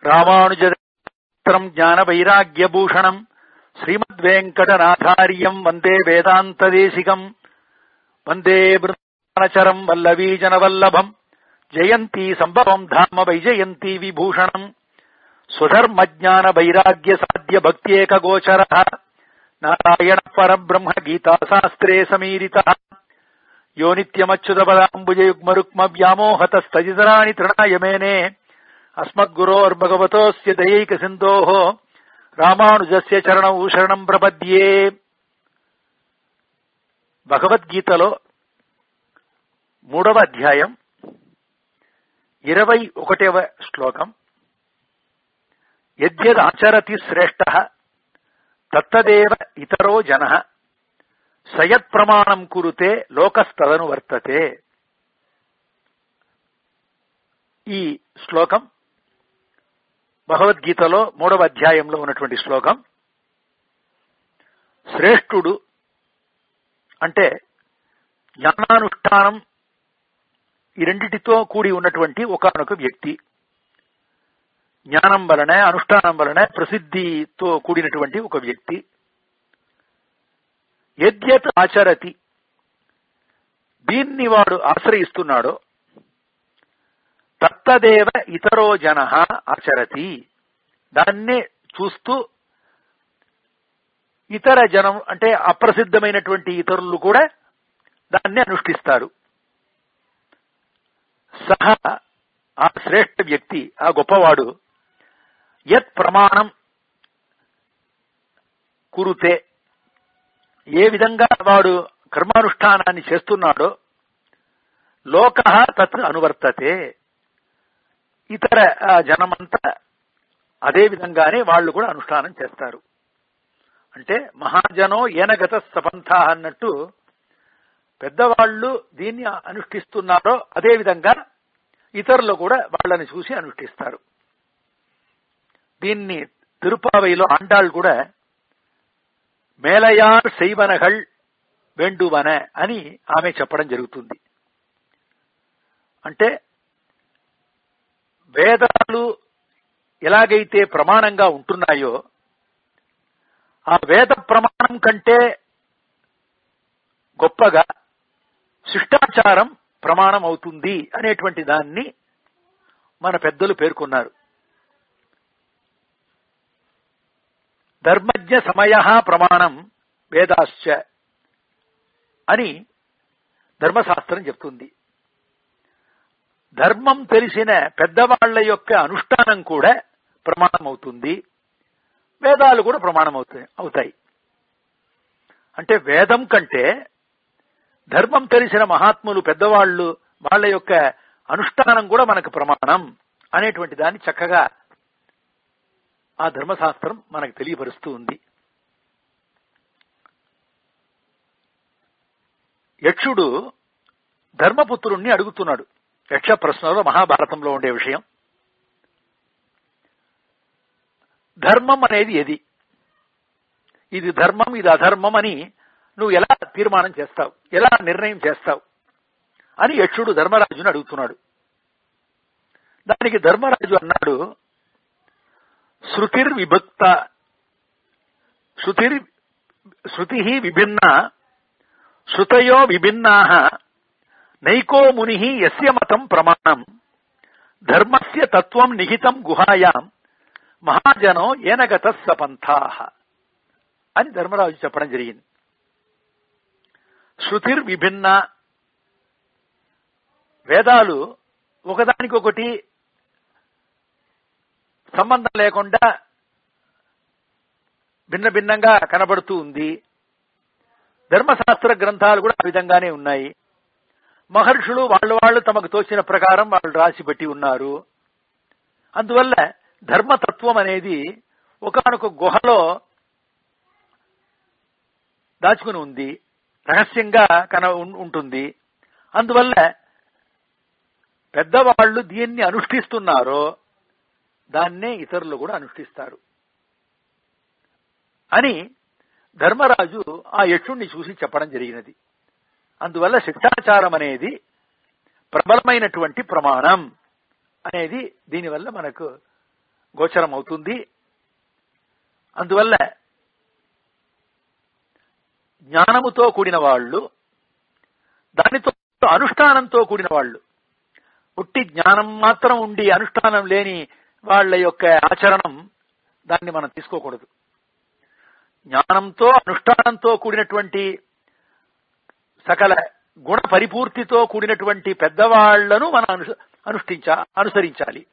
రామానుజం జ్ఞాన వైరాగ్యభూషణం శ్రీమద్వేంకటనాథార్యం వందే వేదాంతదేశికం వందే బృందానచరం వల్లవీజనవల్లభం జయంతి సంభవం ధామ వైజయంతి విభూషణం స్వధర్మజ్ఞాన వైరాగ్య సాధ్య భక్త్యేక గోచర నారాయణ పరబ్రహ్మ గీతాశాస్త్రే సమీరిత యో నిత్యమచ్యుతపదాంబుజయుగ్మరుక్మ వ్యామోహతస్తజితరాణి తృణాయమేనే అస్మద్గురోర్భగవతోస్య దయైక సింధోః రామానుజస్య చరణౌ శరణం ప్రపద్యే భగవద్గీతలో మూడవ అధ్యాయం ఇరవై ఒకటవ శ్లోకం యద్యదాచరతి శ్రేష్ట తత్తదేవ ఇతరో జన సయత్ ప్రమాణం కురుతే లోకస్తదను వర్తతే ఈ శ్లోకం భగవద్గీతలో మూడవ అధ్యాయంలో ఉన్నటువంటి శ్లోకం శ్రేష్ఠుడు అంటే జ్ఞానానుష్ఠానం ఈ రెండిటితో కూడి ఉన్నటువంటి ఒకనొక వ్యక్తి జ్ఞానం వలన అనుష్ఠానం వలన ప్రసిద్ధితో కూడినటువంటి ఒక వ్యక్తి యద్యత్ ఆచరతి దీన్ని వాడు ఆశ్రయిస్తున్నాడో తత్తదేవ ఇతరో జన ఆచరతి దాన్నే చూస్తూ ఇతర జనం అంటే అప్రసిద్ధమైనటువంటి ఇతరులు కూడా దాన్ని అనుష్ఠిస్తారు సహ ఆ శ్రేష్ఠ వ్యక్తి ఆ గొప్పవాడు యత్ ప్రమాణం కురుతే ఏ విధంగా వాడు కర్మానుష్ఠానాన్ని చేస్తున్నాడో లోక తత్ అనువర్తతే ఇతర జనమంతా అదే విధంగానే వాళ్ళు కూడా అనుష్ఠానం చేస్తారు అంటే మహాజనో ఏనగత సపంథ అన్నట్టు పెద్దవాళ్ళు దీన్ని అనుష్ఠిస్తున్నారో అదే విధంగా ఇతరులు కూడా వాళ్ళని చూసి అనుష్ఠిస్తారు దీన్ని తిరుపావైలో ఆండాళ్ళు కూడా మేలయార్ శైవనగల్ వేండువన అని ఆమె చెప్పడం జరుగుతుంది అంటే వేదాలు ఎలాగైతే ప్రమాణంగా ఉంటున్నాయో ఆ వేద ప్రమాణం కంటే గొప్పగా శిష్టాచారం ప్రమాణం అవుతుంది అనేటువంటి దాన్ని మన పెద్దలు పేర్కొన్నారు ధర్మజ్ఞ సమయ ప్రమాణం వేదాశ్చ అని ధర్మశాస్త్రం చెప్తుంది ధర్మం తెలిసిన పెద్దవాళ్ల యొక్క అనుష్ఠానం కూడా ప్రమాణం అవుతుంది వేదాలు కూడా ప్రమాణం అవుతాయి అవుతాయి అంటే వేదం కంటే ధర్మం తెలిసిన మహాత్ములు పెద్దవాళ్లు వాళ్ళ యొక్క అనుష్ఠానం కూడా మనకు ప్రమాణం అనేటువంటి దాన్ని చక్కగా ఆ ధర్మశాస్త్రం మనకు తెలియపరుస్తూ ఉంది యక్షుడు ధర్మపుత్రుణ్ణి అడుగుతున్నాడు యక్ష ప్రశ్నలో మహాభారతంలో ఉండే విషయం ధర్మం అనేది ఏది ఇది ధర్మం ఇది అధర్మం అని నువ్వు ఎలా తీర్మానం చేస్తావు ఎలా నిర్ణయం చేస్తావు అని యక్షుడు ధర్మరాజుని అడుగుతున్నాడు దానికి ధర్మరాజు అన్నాడు శృతిర్ విభక్త శృతిర్ శృతి విభిన్న శృతయో విభిన్నా నైకో ముని యస్య మతం ప్రమాణం ధర్మస్య తత్వం నిహితం గుహాయాం మహాజనో ఏనగత సపంథా అని ధర్మరాజు చెప్పడం జరిగింది శృతిర్ విభిన్న వేదాలు ఒకదానికొకటి సంబంధం లేకుండా భిన్న భిన్నంగా కనబడుతూ ఉంది ధర్మశాస్త్ర గ్రంథాలు కూడా ఆ విధంగానే ఉన్నాయి మహర్షులు వాళ్ళు వాళ్ళు తమకు తోచిన ప్రకారం వాళ్ళు రాసి పెట్టి ఉన్నారు అందువల్ల ధర్మతత్వం అనేది ఒకనొక గుహలో దాచుకుని ఉంది రహస్యంగా కన ఉంటుంది అందువల్ల పెద్దవాళ్లు దీన్ని అనుష్ఠిస్తున్నారో దాన్నే ఇతరులు కూడా అనుష్ఠిస్తారు అని ధర్మరాజు ఆ యక్షుణ్ణి చూసి చెప్పడం జరిగినది అందువల్ల శిక్షాచారం అనేది ప్రబలమైనటువంటి ప్రమాణం అనేది దీనివల్ల మనకు గోచరం అవుతుంది అందువల్ల జ్ఞానముతో కూడిన వాళ్ళు దానితో అనుష్ఠానంతో కూడిన వాళ్ళు పుట్టి జ్ఞానం మాత్రం ఉండి అనుష్ఠానం లేని వాళ్ళ యొక్క ఆచరణం దాన్ని మనం తీసుకోకూడదు జ్ఞానంతో అనుష్ఠానంతో కూడినటువంటి సకల గుణ పరిపూర్తితో కూడినటువంటి పెద్దవాళ్లను మనం అను అనుష్ఠించా అనుసరించాలి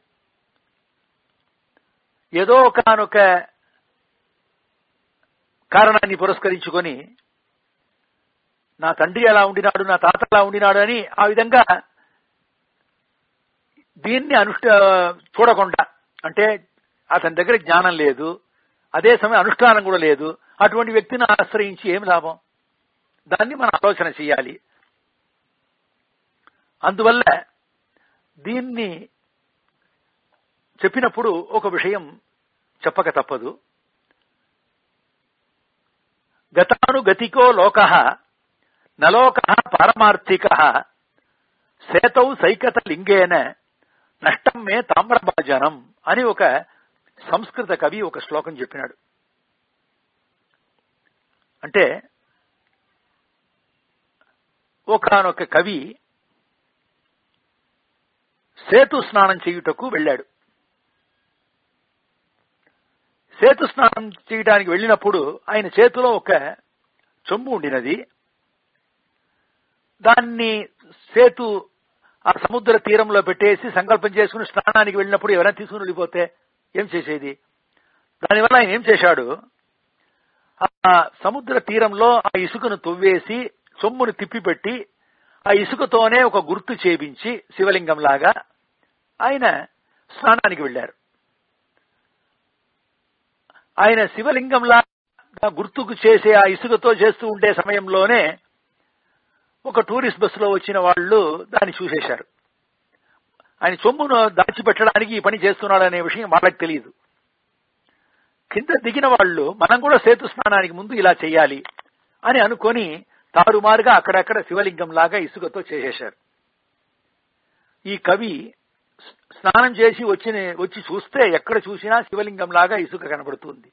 ఏదో ఒకనొక కారణాన్ని పురస్కరించుకొని నా తండ్రి అలా ఉండినాడు నా తాత అలా ఉండినాడు అని ఆ విధంగా దీన్ని అనుష్ఠ చూడకుండా అంటే అతని దగ్గర జ్ఞానం లేదు అదే సమయం అనుష్ఠానం కూడా లేదు అటువంటి వ్యక్తిని ఆశ్రయించి ఏం లాభం దాన్ని మనం ఆలోచన చేయాలి అందువల్ల దీన్ని చెప్పినప్పుడు ఒక విషయం చెప్పక తప్పదు గతానుగతికో లోక నలోక పారమార్థిక సేతౌ సైకత లింగేన నష్టం మే తామ్రభాజనం అని ఒక సంస్కృత కవి ఒక శ్లోకం చెప్పినాడు అంటే ఒకనొక కవి సేతు స్నానం చేయుటకు వెళ్ళాడు సేతు స్నానం చేయడానికి వెళ్ళినప్పుడు ఆయన చేతిలో ఒక చొమ్ము ఉండినది దాన్ని సేతు ఆ సముద్ర తీరంలో పెట్టేసి సంకల్పం చేసుకుని స్నానానికి వెళ్ళినప్పుడు ఎవరైనా తీసుకుని వెళ్ళిపోతే ఏం చేసేది దానివల్ల ఆయన ఏం చేశాడు ఆ సముద్ర తీరంలో ఆ ఇసుకను తవ్వేసి సొమ్మును తిప్పిపెట్టి ఆ ఇసుకతోనే ఒక గుర్తు చేపించి శివలింగం లాగా ఆయన స్నానానికి వెళ్ళారు ఆయన శివలింగంలా గుర్తుకు చేసే ఆ ఇసుకతో చేస్తూ ఉండే సమయంలోనే ఒక టూరిస్ట్ బస్సులో వచ్చిన వాళ్ళు దాన్ని చూసేశారు ఆయన సొమ్మును దాచిపెట్టడానికి ఈ పని చేస్తున్నాడనే విషయం వాళ్ళకి తెలియదు కింద దిగిన వాళ్ళు మనం కూడా సేతు స్నానానికి ముందు ఇలా చేయాలి అని అనుకొని తారుమారుగా అక్కడక్కడ శివలింగం లాగా ఇసుకతో చేసేశారు ఈ కవి స్నానం చేసి వచ్చిన వచ్చి చూస్తే ఎక్కడ చూసినా శివలింగం లాగా ఇసుక కనబడుతుంది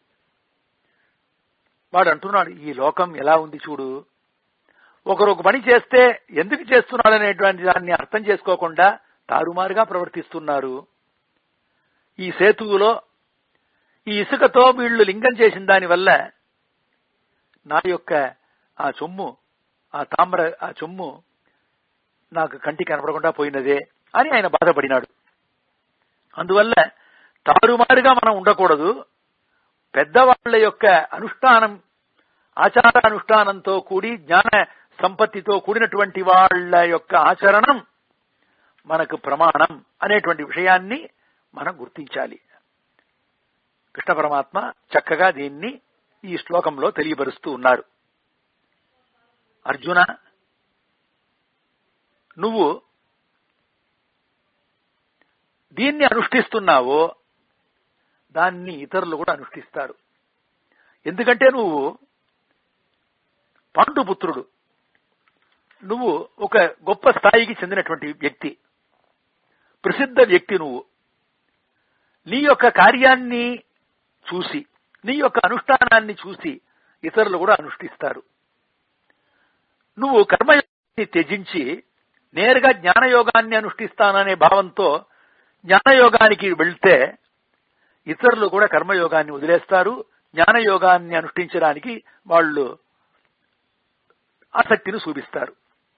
వాడు అంటున్నాడు ఈ లోకం ఎలా ఉంది చూడు ఒకరు ఒక పని చేస్తే ఎందుకు చేస్తున్నాడు అనేటువంటి దాన్ని అర్థం చేసుకోకుండా తారుమారుగా ప్రవర్తిస్తున్నారు ఈ సేతువులో ఈ ఇసుకతో వీళ్ళు లింగం చేసిన దానివల్ల నా యొక్క ఆ చొమ్ము ఆ తామ్ర ఆ చొమ్ము నాకు కంటికి కనపడకుండా పోయినదే అని ఆయన బాధపడినాడు అందువల్ల తారుమారుగా మనం ఉండకూడదు పెద్దవాళ్ల యొక్క అనుష్ఠానం ఆచారానుష్ఠానంతో కూడి జ్ఞాన సంపత్తితో కూడినటువంటి వాళ్ళ యొక్క ఆచరణం మనకు ప్రమాణం అనేటువంటి విషయాన్ని మనం గుర్తించాలి కృష్ణ పరమాత్మ చక్కగా దీన్ని ఈ శ్లోకంలో తెలియపరుస్తూ ఉన్నారు అర్జున నువ్వు దీన్ని అనుష్ఠిస్తున్నావో దాన్ని ఇతరులు కూడా అనుష్ఠిస్తారు ఎందుకంటే నువ్వు పాండుపుత్రుడు నువ్వు ఒక గొప్ప స్థాయికి చెందినటువంటి వ్యక్తి ప్రసిద్ధ వ్యక్తి నువ్వు నీ యొక్క కార్యాన్ని చూసి నీ యొక్క అనుష్ఠానాన్ని చూసి ఇతరులు కూడా అనుష్ఠిస్తారు నువ్వు కర్మయోగాన్ని త్యజించి నేరుగా జ్ఞానయోగాన్ని అనుష్ఠిస్తాననే భావంతో జ్ఞానయోగానికి వెళ్తే ఇతరులు కూడా కర్మయోగాన్ని వదిలేస్తారు జ్ఞానయోగాన్ని అనుష్ఠించడానికి వాళ్ళు ఆసక్తిని చూపిస్తారు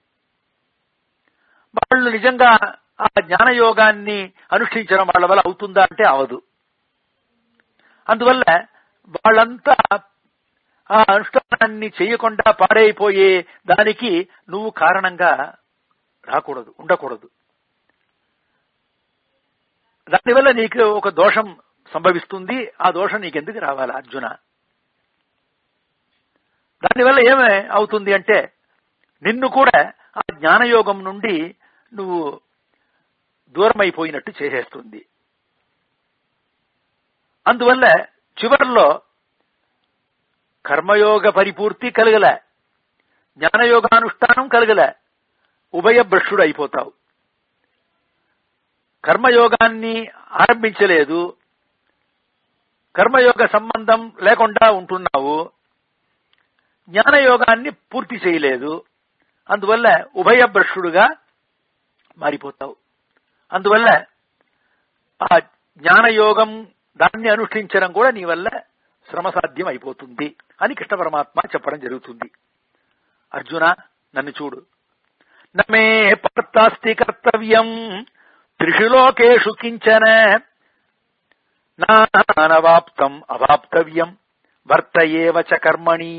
వాళ్ళు నిజంగా ఆ జ్ఞానయోగాన్ని అనుష్ఠించడం వాళ్ళ వల్ల అవుతుందా అంటే అవదు అందువల్ల వాళ్ళంతా ఆ అనుష్ఠానాన్ని చేయకుండా పాడైపోయే దానికి నువ్వు కారణంగా రాకూడదు ఉండకూడదు దానివల్ల నీకు ఒక దోషం సంభవిస్తుంది ఆ దోషం నీకెందుకు రావాలి అర్జున దానివల్ల ఏమే అవుతుంది అంటే నిన్ను కూడా ఆ జ్ఞానయోగం నుండి నువ్వు దూరమైపోయినట్టు చేసేస్తుంది అందువల్ల చివరిలో కర్మయోగ పరిపూర్తి కలగల జ్ఞానయోగానుష్ఠానం కలగల ఉభయ భ్రష్టుడు అయిపోతావు కర్మయోగాన్ని ఆరంభించలేదు కర్మయోగ సంబంధం లేకుండా ఉంటున్నావు జ్ఞానయోగాన్ని పూర్తి చేయలేదు అందువల్ల ఉభయభ్రష్టుడుగా మారిపోతావు అందువల్ల ఆ జ్ఞానయోగం దాన్ని అనుష్ఠించడం కూడా నీ వల్ల శ్రమసాధ్యం అయిపోతుంది అని కృష్ణ పరమాత్మ చెప్పడం జరుగుతుంది అర్జున నన్ను చూడు నమే పార్థాస్తి కర్తవ్యం త్రిషు లోకేషు కించన నానవాప్తం అవాప్తవ్యం వర్తయేవ చ కర్మణి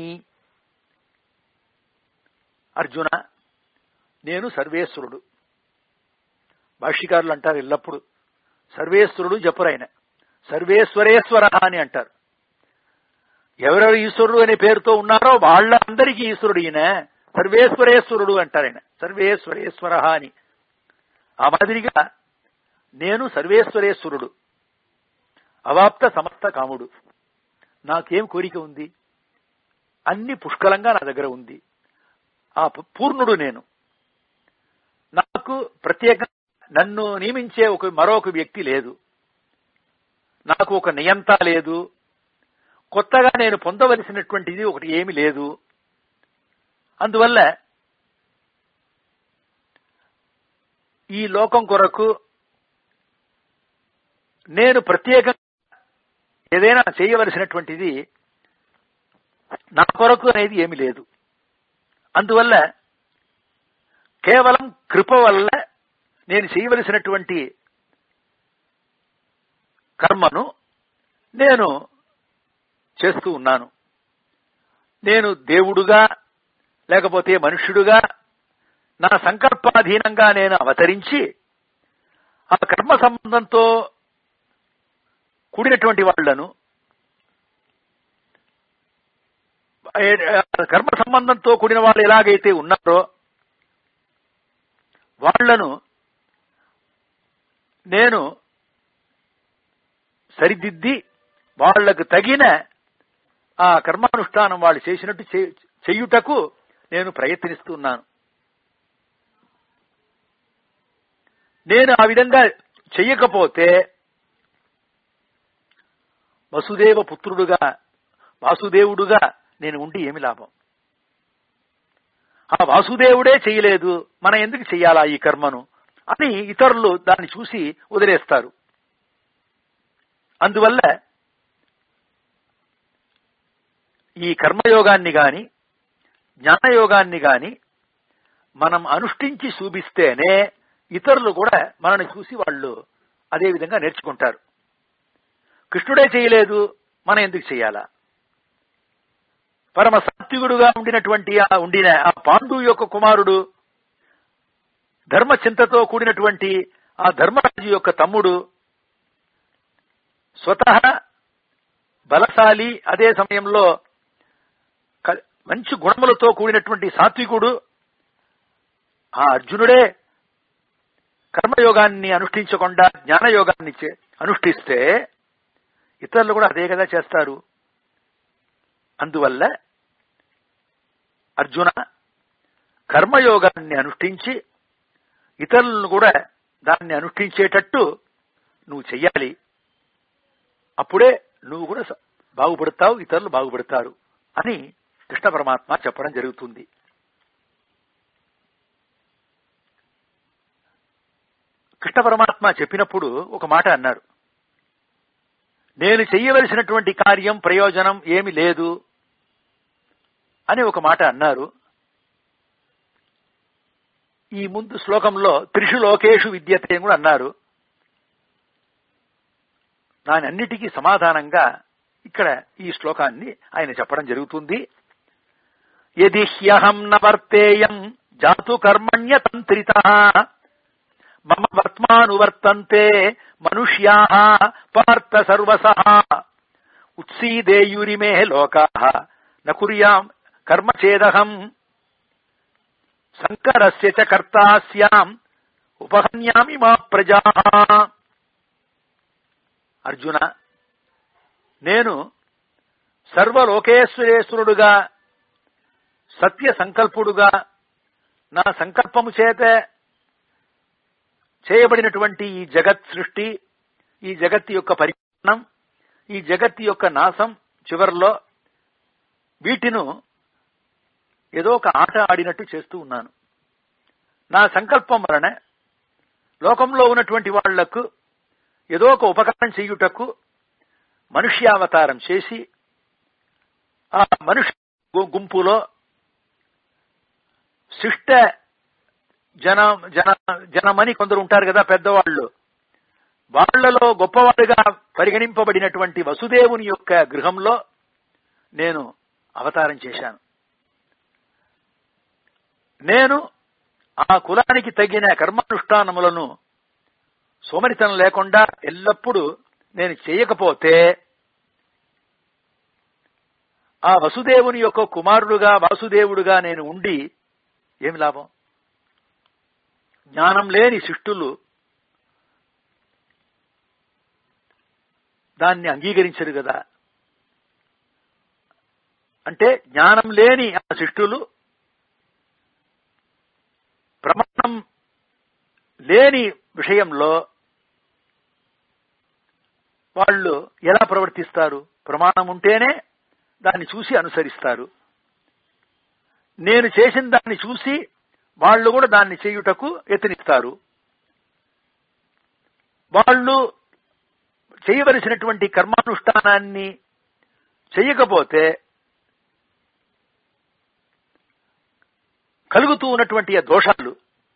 అర్జున నేను సర్వేశ్వరుడు భాష్యకారులు అంటారు ఎల్లప్పుడు సర్వేశ్వరుడు జపురైన సర్వేశ్వరేశ్వర అని అంటారు ఎవరెవరు ఈశ్వరుడు అనే పేరుతో ఉన్నారో వాళ్ళందరికీ ఈశ్వరుడు ఈయన సర్వేశ్వరేశ్వరుడు అంటారు ఆయన సర్వేశ్వరేశ్వర అని ఆ మాదిరిగా నేను సర్వేశ్వరేశ్వరుడు అవాప్త సమస్త కాముడు నాకేం కోరిక ఉంది అన్ని పుష్కలంగా నా దగ్గర ఉంది ఆ పు- పూర్ణుడు నేను నాకు ప్రత్యేక నన్ను నియమించే ఒక మరొక వ్యక్తి లేదు నాకు ఒక నియంత లేదు కొత్తగా నేను పొందవలసినటువంటిది ఒకటి ఏమి లేదు అందువల్ల ఈ లోకం కొరకు నేను ప్రత్యేకంగా ఏదైనా చేయవలసినటువంటిది నా కొరకు అనేది ఏమి లేదు అందువల్ల కేవలం కృప వల్ల నేను చేయవలసినటువంటి కర్మను నేను చేస్తూ ఉన్నాను నేను దేవుడుగా లేకపోతే మనుష్యుడుగా నా సంకల్పాధీనంగా నేను అవతరించి ఆ కర్మ సంబంధంతో కూడినటువంటి వాళ్లను ఏ- కర్మ సంబంధంతో కూడిన వాళ్ళు ఎలాగైతే ఉన్నారో వాళ్లను నేను సరిదిద్ది వాళ్లకు తగిన ఆ కర్మానుష్ఠానం వాళ్ళు చేసినట్టు చే- చెయ్యుటకు నేను ప్రయత్నిస్తున్నాను నేను ఆ విధంగా చెయ్యకపోతే వసుదేవ పుత్రుడుగా వాసుదేవుడుగా నేను ఉండి ఏమి లాభం ఆ వాసుదేవుడే చేయలేదు మనం ఎందుకు చెయ్యాలా ఈ కర్మను అని ఇతరులు దాన్ని చూసి వదిలేస్తారు అందువల్ల ఈ కర్మయోగాన్ని గాని జ్ఞానయోగాన్ని గాని మనం అనుష్ఠించి చూపిస్తేనే ఇతరులు కూడా మనల్ని చూసి వాళ్ళు అదే విధంగా నేర్చుకుంటారు కృష్ణుడే చేయలేదు మనం ఎందుకు చేయాలా పరమ సాత్వికుడుగా ఉండినటువంటి ఆ ఉండిన ఆ పాండు యొక్క కుమారుడు ధర్మచింతతో కూడినటువంటి ఆ ధర్మరాజు యొక్క తమ్ముడు స్వతహ బలశాలి అదే సమయంలో క- మంచి గుణములతో కూడినటువంటి సాత్వికుడు ఆ అర్జునుడే కర్మయోగాన్ని అనుష్ఠించకుండా జ్ఞానయోగాన్ని చే- అనుష్ఠిస్తే ఇతరులు కూడా అదే కదా చేస్తారు అందువల్ల అర్జున కర్మయోగాన్ని అనుష్ఠించి ఇతరులను కూడా దాన్ని అనుష్ఠించేటట్టు నువ్వు చెయ్యాలి అప్పుడే నువ్వు కూడా స- బాగుపడతావు ఇతరులు బాగుపడతారు అని కృష్ణ పరమాత్మ చెప్పడం జరుగుతుంది కృష్ణ పరమాత్మ చెప్పినప్పుడు ఒక మాట అన్నారు నేను చెయ్యవలసినటువంటి కార్యం ప్రయోజనం ఏమి లేదు అని ఒక మాట అన్నారు ఈ ముందు శ్లోకంలో త్రిషు లోకేషు విద్యతే అని కూడా అన్నారు దాని అన్నిటికీ సమాధానంగా ఇక్కడ ఈ శ్లోకాన్ని ఆయన చెప్పడం జరుగుతుంది యది హ్యహం న వర్తేయం జాతు కర్మణ్య తంత్రిత మమ వర్త్మానువర్తంతే మనుష్యా పార్థ సర్వస ఉత్సీదేయురిమే లోకా నకుర్యాం కర్మచేదహం సంకరస్య చ కర్తాస్యాం ఉపహన్యామి మా ప్రజా అర్జున నేను సర్వలోకేశ్వరేశ్వరుడుగా సత్య సంకల్పుడుగా నా సంకల్పము చేత చేయబడినటువంటి ఈ జగత్ సృష్టి ఈ జగత్ యొక్క పరిమాణం ఈ జగత్తు యొక్క నాశం చివరిలో వీటిను ఏదో ఒక ఆట ఆడినట్టు చేస్తూ ఉన్నాను నా సంకల్పం వలన లోకంలో ఉన్నటువంటి వాళ్లకు ఏదో ఒక ఉపకారం చేయుటకు మనుష్యావతారం చేసి ఆ మనుష్య గు- గుంపులో శిష్ట జన జన జనమని కొందరు ఉంటారు కదా పెద్దవాళ్ళు వాళ్లలో గొప్పవాడుగా పరిగణింపబడినటువంటి వసుదేవుని యొక్క గృహంలో నేను అవతారం చేశాను నేను ఆ కులానికి తగిన కర్మానుష్ఠానములను సోమరితనం లేకుండా ఎల్లప్పుడూ నేను చేయకపోతే ఆ వసుదేవుని యొక్క కుమారుడుగా వాసుదేవుడుగా నేను ఉండి ఏమి లాభం జ్ఞానం లేని శిష్టులు దాన్ని అంగీకరించరు కదా అంటే జ్ఞానం లేని ఆ శిష్టులు ప్రమాణం లేని విషయంలో వాళ్ళు ఎలా ప్రవర్తిస్తారు ప్రమాణం ఉంటేనే దాన్ని చూసి అనుసరిస్తారు నేను చేసిన దాన్ని చూసి వాళ్ళు కూడా దాన్ని చేయుటకు యత్నిస్తారు వాళ్ళు చేయవలసినటువంటి కర్మానుష్ఠానాన్ని చేయకపోతే కలుగుతూ ఉన్నటువంటి ఆ దోషాలు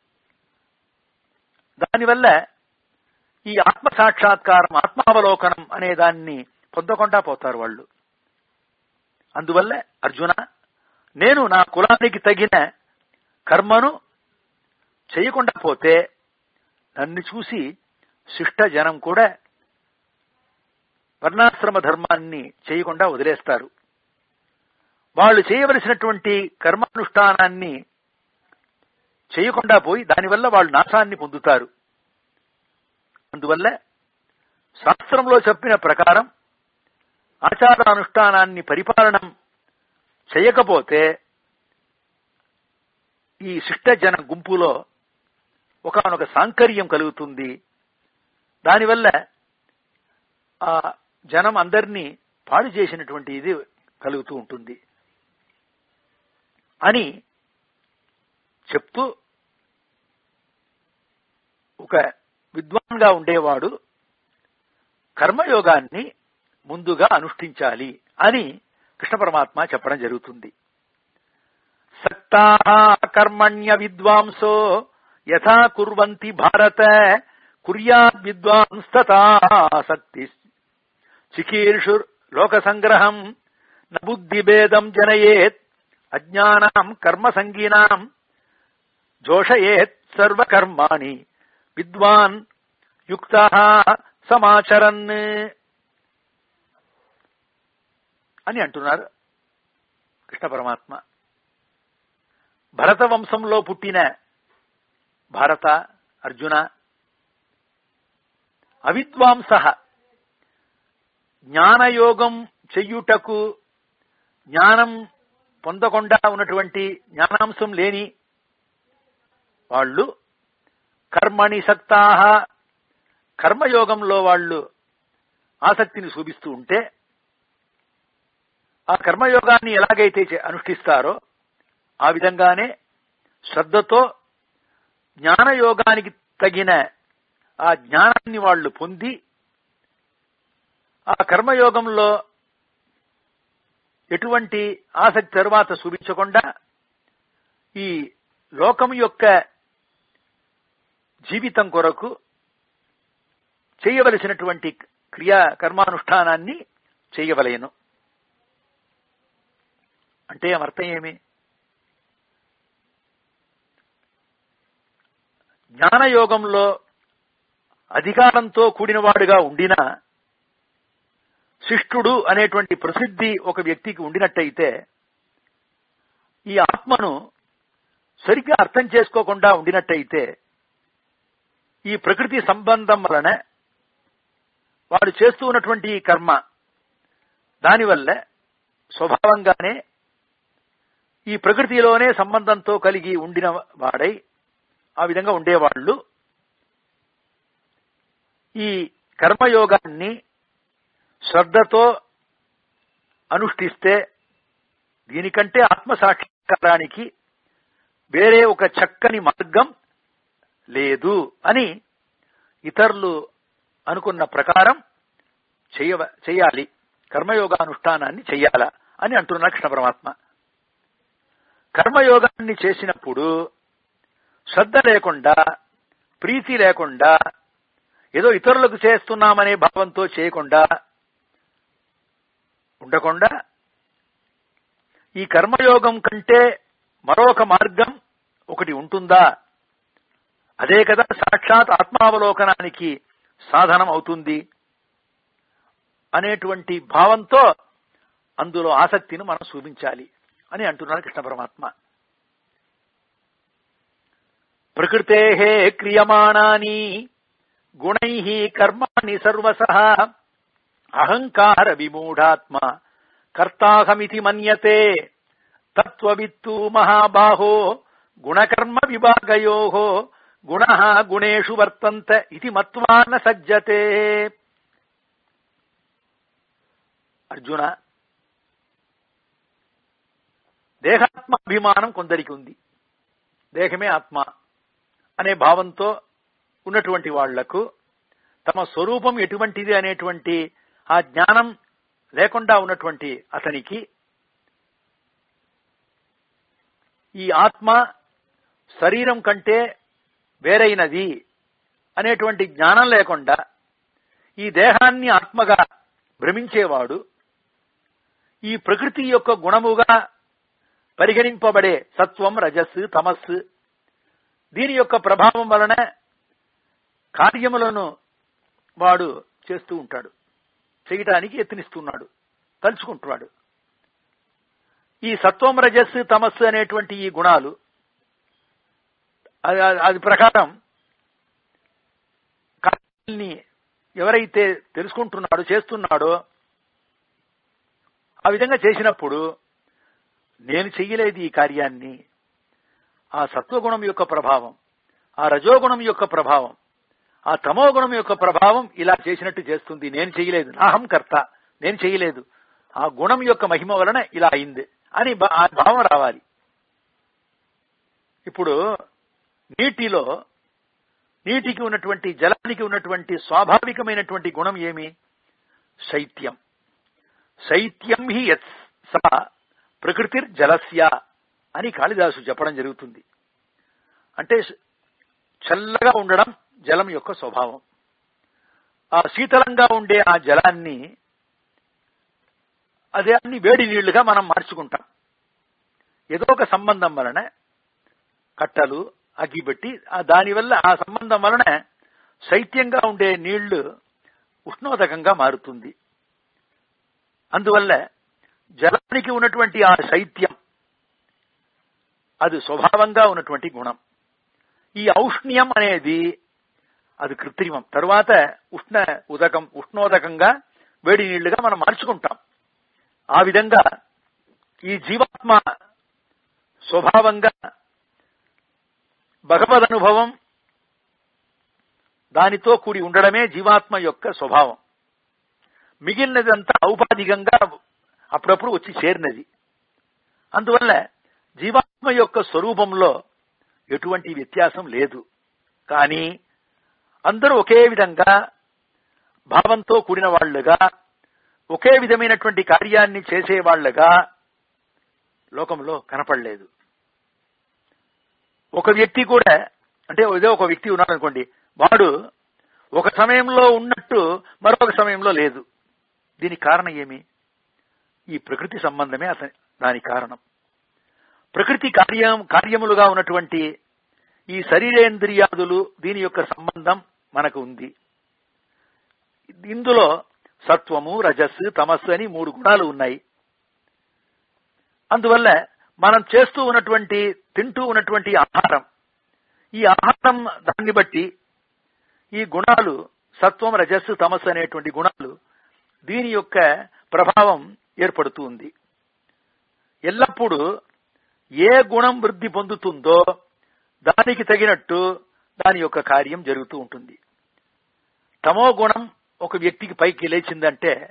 దానివల్ల ఈ ఆత్మ సాక్షాత్కారం ఆత్మావలోకనం అనే దాన్ని పొందకుండా పోతారు వాళ్ళు అందువల్ల అర్జున నేను నా కులానికి తగిన కర్మను చేయకుండా పోతే నన్ను చూసి శిష్ట జనం కూడా వర్ణాశ్రమ ధర్మాన్ని చేయకుండా వదిలేస్తారు వాళ్ళు చేయవలసినటువంటి కర్మానుష్ఠానాన్ని చేయకుండా పోయి దానివల్ల వాళ్ళు నాశాన్ని పొందుతారు అందువల్ల శాస్త్రంలో చెప్పిన ప్రకారం ఆచారానుష్ఠానాన్ని పరిపాలనం చేయకపోతే ఈ శిష్టజన గుంపులో ఒకనొక సాంకర్యం కలుగుతుంది దానివల్ల ఆ జనం అందరినీ పాడు చేసినటువంటి ఇది కలుగుతూ ఉంటుంది అని చెప్తూ ఒక విద్వాన్గా ఉండేవాడు కర్మయోగాన్ని ముందుగా అనుష్ఠించాలి అని కృష్ణ పరమాత్మ చెప్పడం జరుగుతుంది సక్తా కర్మణ్య విద్వాంసో యథా కుర్వంతి భారత కుర్యాద్ విద్వాంస్తథా సక్తి చికీర్షుర్ లోక సంగ్రహం న బుద్ధిభేదం జనయేత్ అజ్ఞానాం కర్మ సంగీనాం జోషయేత్ సర్వకర్మాణి విద్వాన్ యుక్త సమాచరన్ అని అంటున్నారు కృష్ణ పరమాత్మ భరత వంశంలో పుట్టిన భారత అర్జున అవిద్వాంస జ్ఞానయోగం చెయ్యుటకు జ్ఞానం పొందకుండా ఉన్నటువంటి జ్ఞానాంశం లేని వాళ్ళు కర్మణి సక్తాహ కర్మయోగంలో వాళ్ళు ఆసక్తిని చూపిస్తూ ఉంటే ఆ కర్మయోగాన్ని ఎలాగైతే చే- అనుష్ఠిస్తారో ఆ విధంగానే శ్రద్ధతో జ్ఞానయోగానికి తగిన ఆ జ్ఞానాన్ని వాళ్ళు పొంది ఆ కర్మయోగంలో ఎటువంటి ఆసక్తి తరువాత చూపించకుండా ఈ లోకం యొక్క జీవితం కొరకు చేయవలసినటువంటి క్రియా కర్మానుష్ఠానాన్ని చేయవలయను అంటే అర్థం ఏమి జ్ఞానయోగంలో అధికారంతో కూడినవాడుగా ఉండినా శిష్టుడు అనేటువంటి ప్రసిద్ధి ఒక వ్యక్తికి ఉండినట్టయితే ఈ ఆత్మను సరిగ్గా అర్థం చేసుకోకుండా ఉండినట్టయితే ఈ ప్రకృతి సంబంధం వలన వాడు చేస్తూ ఉన్నటువంటి ఈ కర్మ దానివల్ల స్వభావంగానే ఈ ప్రకృతిలోనే సంబంధంతో కలిగి ఉండిన వాడై ఆ విధంగా ఉండేవాళ్ళు ఈ కర్మయోగాన్ని శ్రద్ధతో అనుష్ఠిస్తే దీనికంటే ఆత్మసాక్షాత్కారానికి వేరే ఒక చక్కని మార్గం లేదు అని ఇతరులు అనుకున్న ప్రకారం చెయ్య చెయ్యాలి కర్మయోగానుష్ఠానాన్ని చెయ్యాల అని అంటున్నారు కృష్ణ పరమాత్మ కర్మయోగాన్ని చేసినప్పుడు శ్రద్ధ లేకుండా ప్రీతి లేకుండా ఏదో ఇతరులకు చేస్తున్నామనే భావంతో చేయకుండా ఉండకుండా ఈ కర్మయోగం కంటే మరొక మార్గం ఒకటి ఉంటుందా అదే కదా సాక్షాత్ ఆత్మావలోకనానికి సాధనం అవుతుంది అనేటువంటి భావంతో అందులో ఆసక్తిని మనం చూపించాలి అని అంటున్నారు కృష్ణ పరమాత్మ ప్రకృతే క్రియమాణాని గుణై కర్మాణి సర్వస అహంకార విమూఢాత్మ కర్తాహమితి మన్యతే తత్వవిత్తు మహాబాహో గుణకర్మ విభాగయో గుణ గుణేషు వర్తంత ఇది మత్వా న సజ్జతే అర్జున దేహాత్మాభిమానం కొందరికి ఉంది దేహమే ఆత్మ అనే భావంతో ఉన్నటువంటి వాళ్లకు తమ స్వరూపం ఎటువంటిది అనేటువంటి ఆ జ్ఞానం లేకుండా ఉన్నటువంటి అతనికి ఈ ఆత్మ శరీరం కంటే వేరైనది అనేటువంటి జ్ఞానం లేకుండా ఈ దేహాన్ని ఆత్మగా భ్రమించేవాడు ఈ ప్రకృతి యొక్క గుణముగా పరిగణింపబడే సత్వం రజస్సు తమస్సు దీని యొక్క ప్రభావం వలన కార్యములను వాడు చేస్తూ ఉంటాడు చేయటానికి యత్నిస్తున్నాడు తలుచుకుంటున్నాడు ఈ సత్వం రజస్సు తమస్సు అనేటువంటి ఈ గుణాలు అది- అది ప్రకారం కార్యాన్ని ఎవరైతే తెలుసుకుంటున్నాడో చేస్తున్నాడో ఆ విధంగా చేసినప్పుడు నేను చెయ్యలేదు ఈ కార్యాన్ని ఆ సత్వగుణం యొక్క ప్రభావం ఆ రజోగుణం యొక్క ప్రభావం ఆ తమోగుణం యొక్క ప్రభావం ఇలా చేసినట్టు చేస్తుంది నేను చేయలేదు నాహం కర్త నేను చేయలేదు ఆ గుణం యొక్క మహిమ వలన ఇలా అయింది అని భా- ఆ భావం రావాలి ఇప్పుడు నీటిలో నీటికి ఉన్నటువంటి జలానికి ఉన్నటువంటి స్వాభావికమైనటువంటి గుణం ఏమి శైత్యం శైత్యం హి యత్ సా ప్రకృతిర్ జలస్య అని కాళిదాసు చెప్పడం జరుగుతుంది అంటే చల్లగా ఉండడం జలం యొక్క స్వభావం ఆ శీతలంగా ఉండే ఆ జలాన్ని అదే అన్ని వేడి నీళ్లుగా మనం మార్చుకుంటాం ఏదో ఒక సంబంధం వలన కట్టలు అగ్గిపెట్టి ఆ దానివల్ల ఆ సంబంధం వలన శైత్యంగా ఉండే నీళ్లు ఉష్ణోదకంగా మారుతుంది అందువల్ల జలానికి ఉన్నటువంటి ఆ శైత్యం అది స్వభావంగా ఉన్నటువంటి గుణం ఈ ఔష్ణ్యం అనేది అది కృత్రిమం తరువాత ఉష్ణ ఉదకం ఉష్ణోదకంగా వేడి నీళ్లుగా మనం మార్చుకుంటాం ఆ విధంగా ఈ జీవాత్మ స్వభావంగా భగవద్ అనుభవం దానితో కూడి ఉండడమే జీవాత్మ యొక్క స్వభావం మిగిలినదంతా ఔపాధికంగా అప్పుడప్పుడు వచ్చి చేరినది అందువల్ల జీవాత్మ యొక్క స్వరూపంలో ఎటువంటి వ్యత్యాసం లేదు కానీ అందరూ ఒకే విధంగా భావంతో కూడిన వాళ్ళుగా ఒకే విధమైనటువంటి కార్యాన్ని చేసేవాళ్లుగా లోకంలో కనపడలేదు ఒక వ్యక్తి కూడా అంటే ఏదో ఒక వ్యక్తి ఉన్నాడు అనుకోండి వాడు ఒక సమయంలో ఉన్నట్టు మరొక సమయంలో లేదు దీనికి కారణం ఏమి ఈ ప్రకృతి సంబంధమే అతని దాని కారణం ప్రకృతి కార్యం కార్యములుగా ఉన్నటువంటి ఈ శరీరేంద్రియాదులు దీని యొక్క సంబంధం మనకు ఉంది ఇందులో సత్వము రజస్సు తమస్సు అని మూడు గుణాలు ఉన్నాయి అందువల్ల మనం చేస్తూ ఉన్నటువంటి తింటూ ఉన్నటువంటి ఆహారం ఈ ఆహారం దాన్ని బట్టి ఈ గుణాలు సత్వం రజస్సు తమస్సు అనేటువంటి గుణాలు దీని యొక్క ప్రభావం ఏర్పడుతూ ఉంది ఎల్లప్పుడూ ఏ గుణం వృద్ధి పొందుతుందో దానికి తగినట్టు దాని యొక్క కార్యం జరుగుతూ ఉంటుంది తమో గుణం ఒక వ్యక్తికి పైకి లేచిందంటే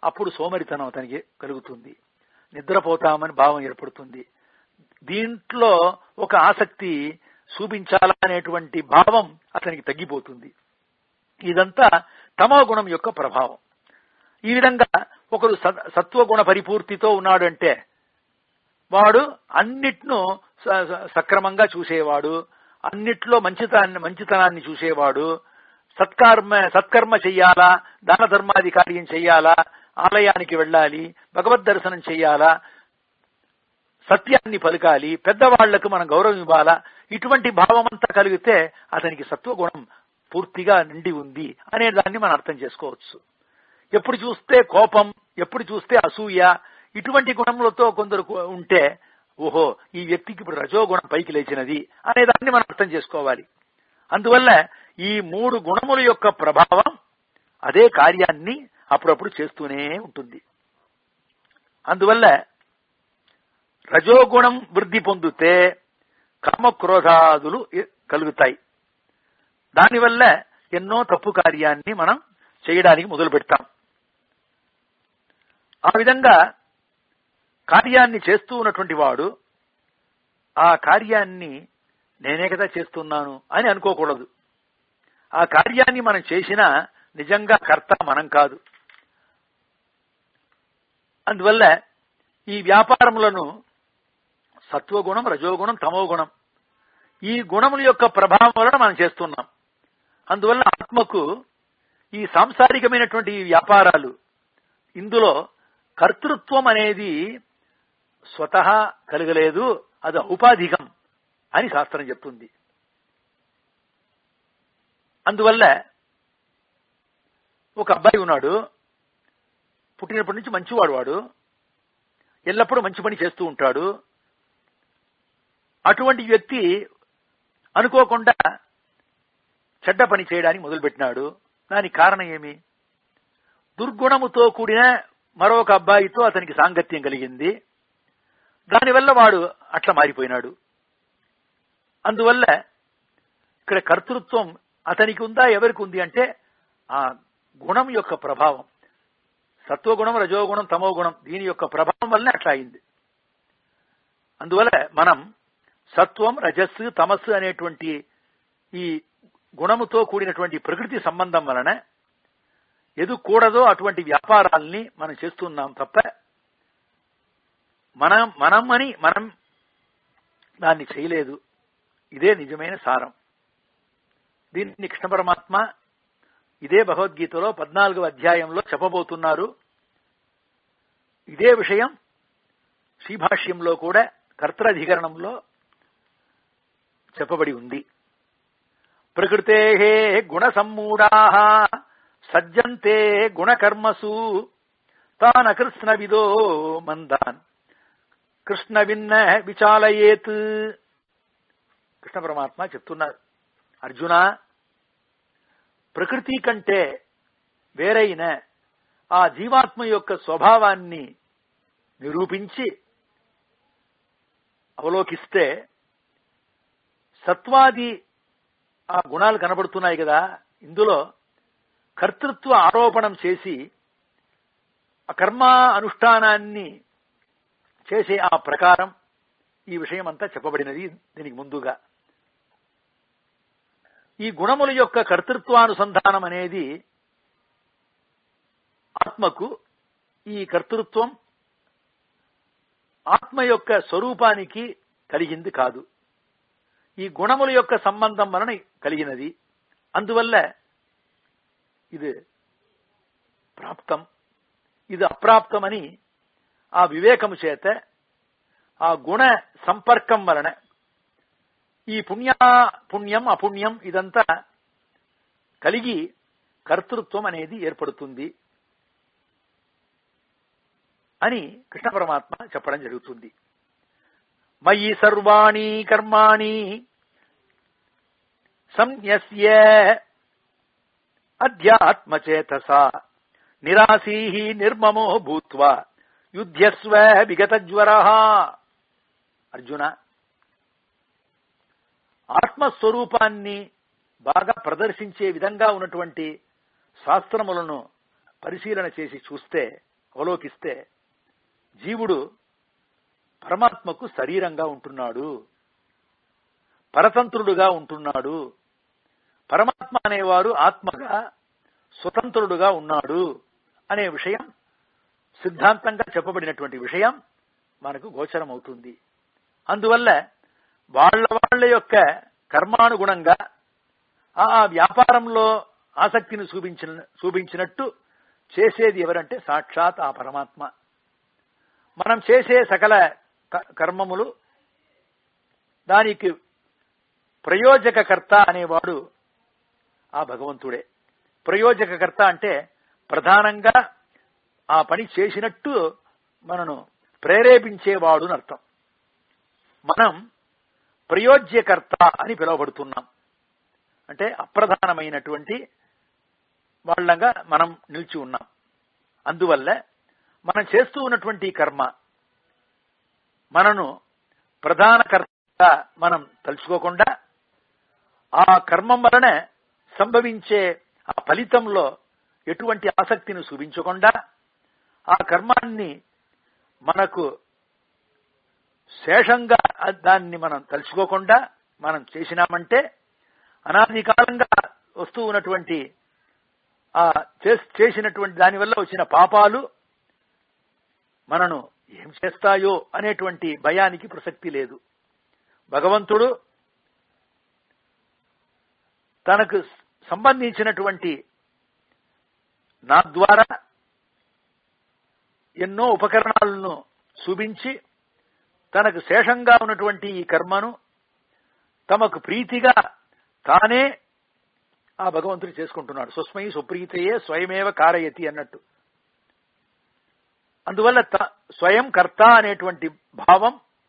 అప్పుడు సోమరితనం అతనికి కలుగుతుంది నిద్రపోతామని భావం ఏర్పడుతుంది దీంట్లో ఒక ఆసక్తి చూపించాలనేటువంటి భావం అతనికి తగ్గిపోతుంది ఇదంతా తమో గుణం యొక్క ప్రభావం ఈ విధంగా ఒకరు స- సత్వగుణ పరిపూర్తితో ఉన్నాడంటే వాడు అన్నిట్ను స- స- సక్రమంగా చూసేవాడు అన్నిట్లో మంచితనాన్ని మంచితనాన్ని చూసేవాడు సత్కర్మ సత్కర్మ చెయ్యాలా దాన ధర్మాది కార్యం చెయ్యాలా ఆలయానికి వెళ్ళాలి భగవద్ దర్శనం చెయ్యాలా సత్యాన్ని పలకాలి పెద్దవాళ్లకు మనం గౌరవం ఇవ్వాలా ఇటువంటి భావం అంతా కలిగితే అతనికి సత్వగుణం పూర్తిగా నిండి ఉంది అనే దాన్ని మనం అర్థం చేసుకోవచ్చు ఎప్పుడు చూస్తే కోపం ఎప్పుడు చూస్తే అసూయ ఇటువంటి గుణములతో కొందరు కు- ఉంటే ఓహో ఈ వ్యక్తికి ఇప్పుడు రజోగుణం పైకి లేచినది అనే దాన్ని మనం అర్థం చేసుకోవాలి అందువల్ల ఈ మూడు గుణముల యొక్క ప్రభావం అదే కార్యాన్ని అప్పుడప్పుడు చేస్తూనే ఉంటుంది అందువల్ల రజోగుణం వృద్ధి పొందితే కామక్రోధాదులు ఎ- కలుగుతాయి దానివల్ల ఎన్నో తప్పు కార్యాన్ని మనం చేయడానికి మొదలు పెడతాం ఆ విధంగా కార్యాన్ని చేస్తూ ఉన్నటువంటి వాడు ఆ కార్యాన్ని నేనే కదా చేస్తున్నాను అని అనుకోకూడదు ఆ కార్యాన్ని మనం చేసినా నిజంగా కర్త మనం కాదు అందువల్ల ఈ వ్యాపారములను సత్వగుణం రజోగుణం తమోగుణం ఈ గుణముల యొక్క ప్రభావం వలన మనం చేస్తున్నాం అందువల్ల ఆత్మకు ఈ సాంసారికమైనటువంటి ఈ వ్యాపారాలు ఇందులో కర్తృత్వం అనేది స్వతహా కలగలేదు అది ఔపాధికం అని శాస్త్రం చెప్తుంది అందువల్ల ఒక అబ్బాయి ఉన్నాడు పుట్టినప్పటి నుంచి మంచివాడు వాడు ఎల్లప్పుడూ మంచి పని చేస్తూ ఉంటాడు అటువంటి వ్యక్తి అనుకోకుండా చెడ్డ పని చేయడానికి మొదలుపెట్టినాడు దానికి కారణం ఏమి దుర్గుణముతో కూడిన మరొక అబ్బాయితో అతనికి సాంగత్యం కలిగింది దానివల్ల వాడు అట్లా మారిపోయినాడు అందువల్ల ఇక్కడ కర్తృత్వం అతనికి ఉందా ఎవరికి ఉంది అంటే ఆ గుణం యొక్క ప్రభావం సత్వగుణం రజోగుణం తమో గుణం దీని యొక్క ప్రభావం వల్లనే అట్లా అయింది అందువల్ల మనం సత్వం రజస్సు తమస్సు అనేటువంటి ఈ గుణముతో కూడినటువంటి ప్రకృతి సంబంధం వలన ఎదు కూడదో అటువంటి వ్యాపారాల్ని మనం చేస్తున్నాం తప్ప మనం మనం అని మనం దాన్ని చేయలేదు ఇదే నిజమైన సారం దీన్ని కృష్ణ పరమాత్మ ఇదే భగవద్గీతలో పద్నాలుగవ అధ్యాయంలో చెప్పబోతున్నారు ఇదే విషయం శ్రీభాష్యంలో కూడా కర్తరధికరణంలో చెప్పబడి ఉంది ప్రకృతే గుణ సమ్మూఢా సజ్జంతే గుణకర్మసు తాన కృష్ణ విదో మందాన్ కృష్ణ విన్న విచాలయేత్ కృష్ణ పరమాత్మ చెప్తున్నారు అర్జున ప్రకృతి కంటే వేరైన ఆ జీవాత్మ యొక్క స్వభావాన్ని నిరూపించి అవలోకిస్తే సత్వాది ఆ గుణాలు కనబడుతున్నాయి కదా ఇందులో కర్తృత్వ ఆరోపణం చేసి ఆ కర్మ అనుష్ఠానాన్ని చేసే ఆ ప్రకారం ఈ విషయం అంతా చెప్పబడినది దీనికి ముందుగా ఈ గుణముల యొక్క కర్తృత్వానుసంధానం అనేది ఆత్మకు ఈ కర్తృత్వం ఆత్మ యొక్క స్వరూపానికి కలిగింది కాదు ఈ గుణముల యొక్క సంబంధం వలన కలిగినది అందువల్ల ఇది ప్రాప్తం ఇది అప్రాప్తమని ఆ వివేకము చేత ఆ గుణ సంపర్కం వలన ఈ పుణ్య పుణ్యం అపుణ్యం ఇదంతా కలిగి కర్తృత్వం అనేది ఏర్పడుతుంది అని కృష్ణ పరమాత్మ చెప్పడం జరుగుతుంది మయి సర్వాణి కర్మాణి సంయస్య అధ్యాత్మచేతస నిరాశీ నిర్మమో భూత్వా యుధ్యస్వ విగతజ్వర అర్జున ఆత్మస్వరూపాన్ని బాగా ప్రదర్శించే విధంగా ఉన్నటువంటి శాస్త్రములను పరిశీలన చేసి చూస్తే అవలోకిస్తే జీవుడు పరమాత్మకు శరీరంగా ఉంటున్నాడు పరతంత్రుడుగా ఉంటున్నాడు పరమాత్మ అనేవారు ఆత్మగా స్వతంత్రుడుగా ఉన్నాడు అనే విషయం సిద్ధాంతంగా చెప్పబడినటువంటి విషయం మనకు గోచరమవుతుంది అందువల్ల వాళ్ళ వాళ్ళ యొక్క కర్మానుగుణంగా ఆ వ్యాపారంలో ఆసక్తిని చూపించిన చూపించినట్టు చేసేది ఎవరంటే సాక్షాత్ ఆ పరమాత్మ మనం చేసే సకల కర్మములు దానికి ప్రయోజకకర్త అనేవాడు ఆ భగవంతుడే ప్రయోజకకర్త అంటే ప్రధానంగా ఆ పని చేసినట్టు మనను ప్రేరేపించేవాడు అర్థం మనం ప్రయోజ్యకర్త అని పిలువబడుతున్నాం అంటే అప్రధానమైనటువంటి వాళ్ళంగా మనం నిలిచి ఉన్నాం అందువల్ల మనం చేస్తూ ఉన్నటువంటి కర్మ మనను ప్రధాన కర్తగా మనం తలుచుకోకుండా ఆ కర్మం వలన సంభవించే ఆ ఫలితంలో ఎటువంటి ఆసక్తిని చూపించకుండా ఆ కర్మాన్ని మనకు శేషంగా దాన్ని మనం తలుచుకోకుండా మనం చేసినామంటే అనాది కాలంగా వస్తూ ఉన్నటువంటి ఆ చేసినటువంటి దానివల్ల వచ్చిన పాపాలు మనను ఏం చేస్తాయో అనేటువంటి భయానికి ప్రసక్తి లేదు భగవంతుడు తనకు సంబంధించినటువంటి నా ద్వారా ఎన్నో ఉపకరణాలను చూపించి తనకు శేషంగా ఉన్నటువంటి ఈ కర్మను తమకు ప్రీతిగా తానే ఆ భగవంతుడు చేసుకుంటున్నాడు స్వస్మై సుప్రీతయే స్వయమేవ కారయతి అన్నట్టు అందువల్ల స్వయం కర్త అనేటువంటి భావం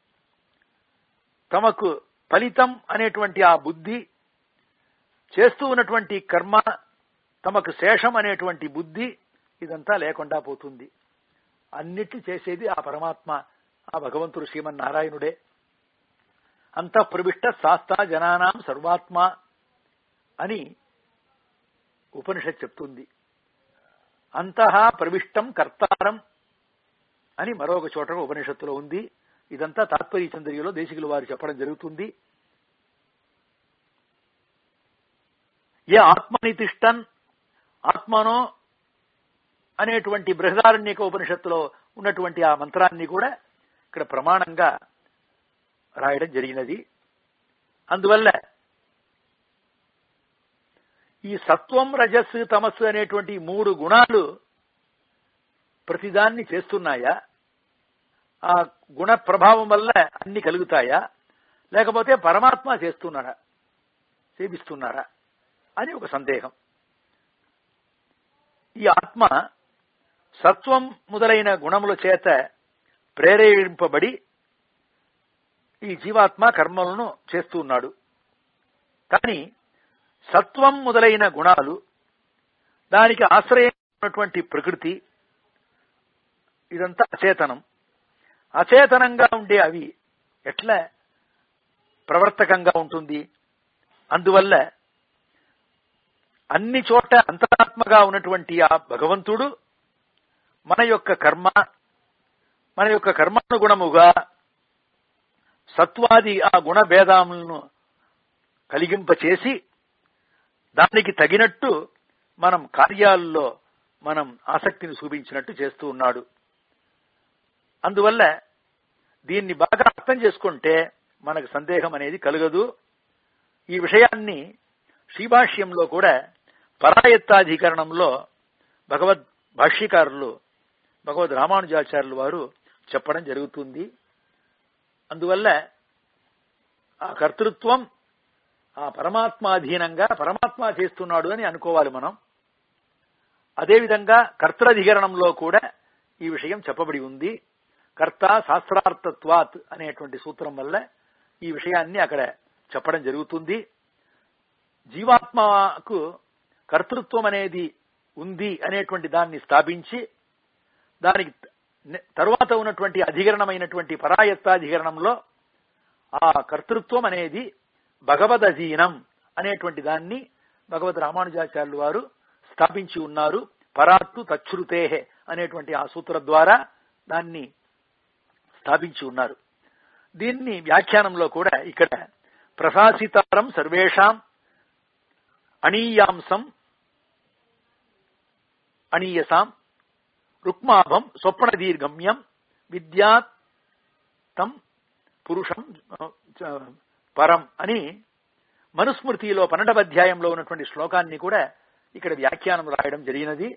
తమకు ఫలితం అనేటువంటి ఆ బుద్ధి చేస్తూ ఉన్నటువంటి కర్మ తమకు శేషం అనేటువంటి బుద్ధి ఇదంతా లేకుండా పోతుంది అన్నిటి చేసేది ఆ పరమాత్మ ఆ భగవంతుడు శ్రీమన్నారాయణుడే అంతఃప్రవిష్ట శాస్త్ర జనానాం సర్వాత్మ అని ఉపనిషత్ చెప్తుంది అంతః ప్రవిష్టం కర్తారం అని మరొక చోట ఉపనిషత్తులో ఉంది ఇదంతా తాత్పర్య చంద్రికలో దేశికులు వారు చెప్పడం జరుగుతుంది ఏ ఆత్మనితిష్టన్ ఆత్మనో అనేటువంటి బృహదారణ్యక ఉపనిషత్తులో ఉన్నటువంటి ఆ మంత్రాన్ని కూడా ఇక్కడ ప్రమాణంగా రాయడం జరిగినది అందువల్ల ఈ సత్వం రజస్సు తమస్సు అనేటువంటి మూడు గుణాలు ప్రతిదాన్ని చేస్తున్నాయా ఆ గుణ ప్రభావం వల్ల అన్ని కలుగుతాయా లేకపోతే పరమాత్మ చేస్తున్నారా సేవిస్తున్నారా అని ఒక సందేహం ఈ ఆత్మ సత్వం మొదలైన గుణముల చేత ప్రేరేపింపబడి ఈ జీవాత్మ కర్మలను చేస్తూ ఉన్నాడు కానీ సత్వం మొదలైన గుణాలు దానికి ఆశ్రయమైనటువంటి ప్రకృతి ఇదంతా అచేతనం అచేతనంగా ఉండే అవి ఎట్లా ప్రవర్తకంగా ఉంటుంది అందువల్ల అన్ని చోట అంతరాత్మగా ఉన్నటువంటి ఆ భగవంతుడు మన యొక్క కర్మ మన యొక్క కర్మానుగుణముగా సత్వాది ఆ గుణ భేదాలను కలిగింపచేసి దానికి తగినట్టు మనం కార్యాల్లో మనం ఆసక్తిని చూపించినట్టు చేస్తూ ఉన్నాడు అందువల్ల దీన్ని బాగా అర్థం చేసుకుంటే మనకు సందేహం అనేది కలగదు ఈ విషయాన్ని శ్రీభాష్యంలో కూడా పరాయత్తాధికరణంలో భగవద్ భాష్యకారులు భగవద్ రామానుజాచార్యులు వారు చెప్పడం జరుగుతుంది అందువల్ల ఆ కర్తృత్వం ఆ పరమాత్మాధీనంగా పరమాత్మ చేస్తున్నాడు అని అనుకోవాలి మనం అదేవిధంగా కర్తృధికరణంలో కూడా ఈ విషయం చెప్పబడి ఉంది కర్త శాస్త్రార్థత్వాత్ అనేటువంటి సూత్రం వల్ల ఈ విషయాన్ని అక్కడ చెప్పడం జరుగుతుంది జీవాత్మకు కర్తృత్వం అనేది ఉంది అనేటువంటి దాన్ని స్థాపించి దానికి తరువాత ఉన్నటువంటి అధికరణమైనటువంటి పరాయత్తాధికరణంలో ఆ కర్తృత్వం అనేది భగవద్ అధీనం అనేటువంటి దాన్ని భగవద్ రామానుజాచార్యులు వారు స్థాపించి ఉన్నారు పరాత్తు తచ్చురుతేహే అనేటువంటి ఆ సూత్ర ద్వారా దాన్ని స్థాపించి ఉన్నారు దీన్ని వ్యాఖ్యానంలో కూడా ఇక్కడ ప్రశాసితారం సర్వేషాం అణీయాంసం అణీయసాం రుక్మాభం స్వప్న దీర్ఘమ్యం విద్యాత్తం పురుషం పరం అని మనుస్మృతిలో పన్నెండవ అధ్యాయంలో ఉన్నటువంటి శ్లోకాన్ని కూడా ఇక్కడ వ్యాఖ్యానం రాయడం జరిగినది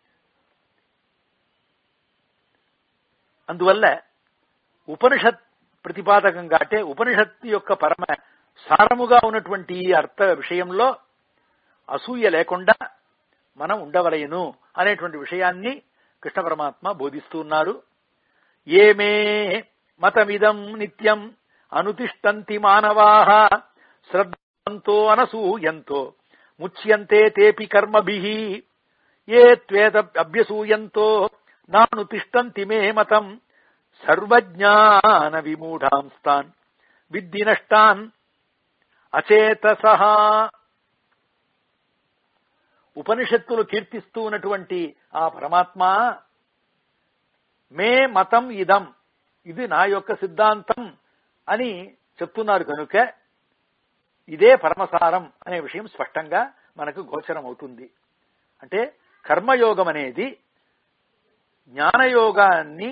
అందువల్ల ఉపనిషత్ ప్రతిపాదకంగా అంటే ఉపనిషత్తు యొక్క పరమ సారముగా ఉన్నటువంటి ఈ అర్థ విషయంలో అసూయ లేకుండా మనం ఉండవలయను అనేటువంటి విషయాన్ని కృష్ణ పరమాత్మ బోధిస్తూ ఉన్నారు ఏమే మతమిదం నిత్యం అనుతిష్టంతి మానవా శ్రద్ధంతో అనసూయంతో ముచ్యంతే తేపి కర్మభి ఏ త్వేద అభ్యసూయంతో నాను తిష్టంతి మే మతం సర్వజ్ఞాన విమూఢాంస్తాన్ విద్ధి నష్టాన్ అచేతస ఉపనిషత్తులు కీర్తిస్తూ ఉన్నటువంటి ఆ పరమాత్మ మే మతం ఇదం ఇది నా యొక్క సిద్ధాంతం అని చెప్తున్నారు కనుక ఇదే పరమసారం అనే విషయం స్పష్టంగా మనకు గోచరం అవుతుంది అంటే కర్మయోగం అనేది జ్ఞానయోగాన్ని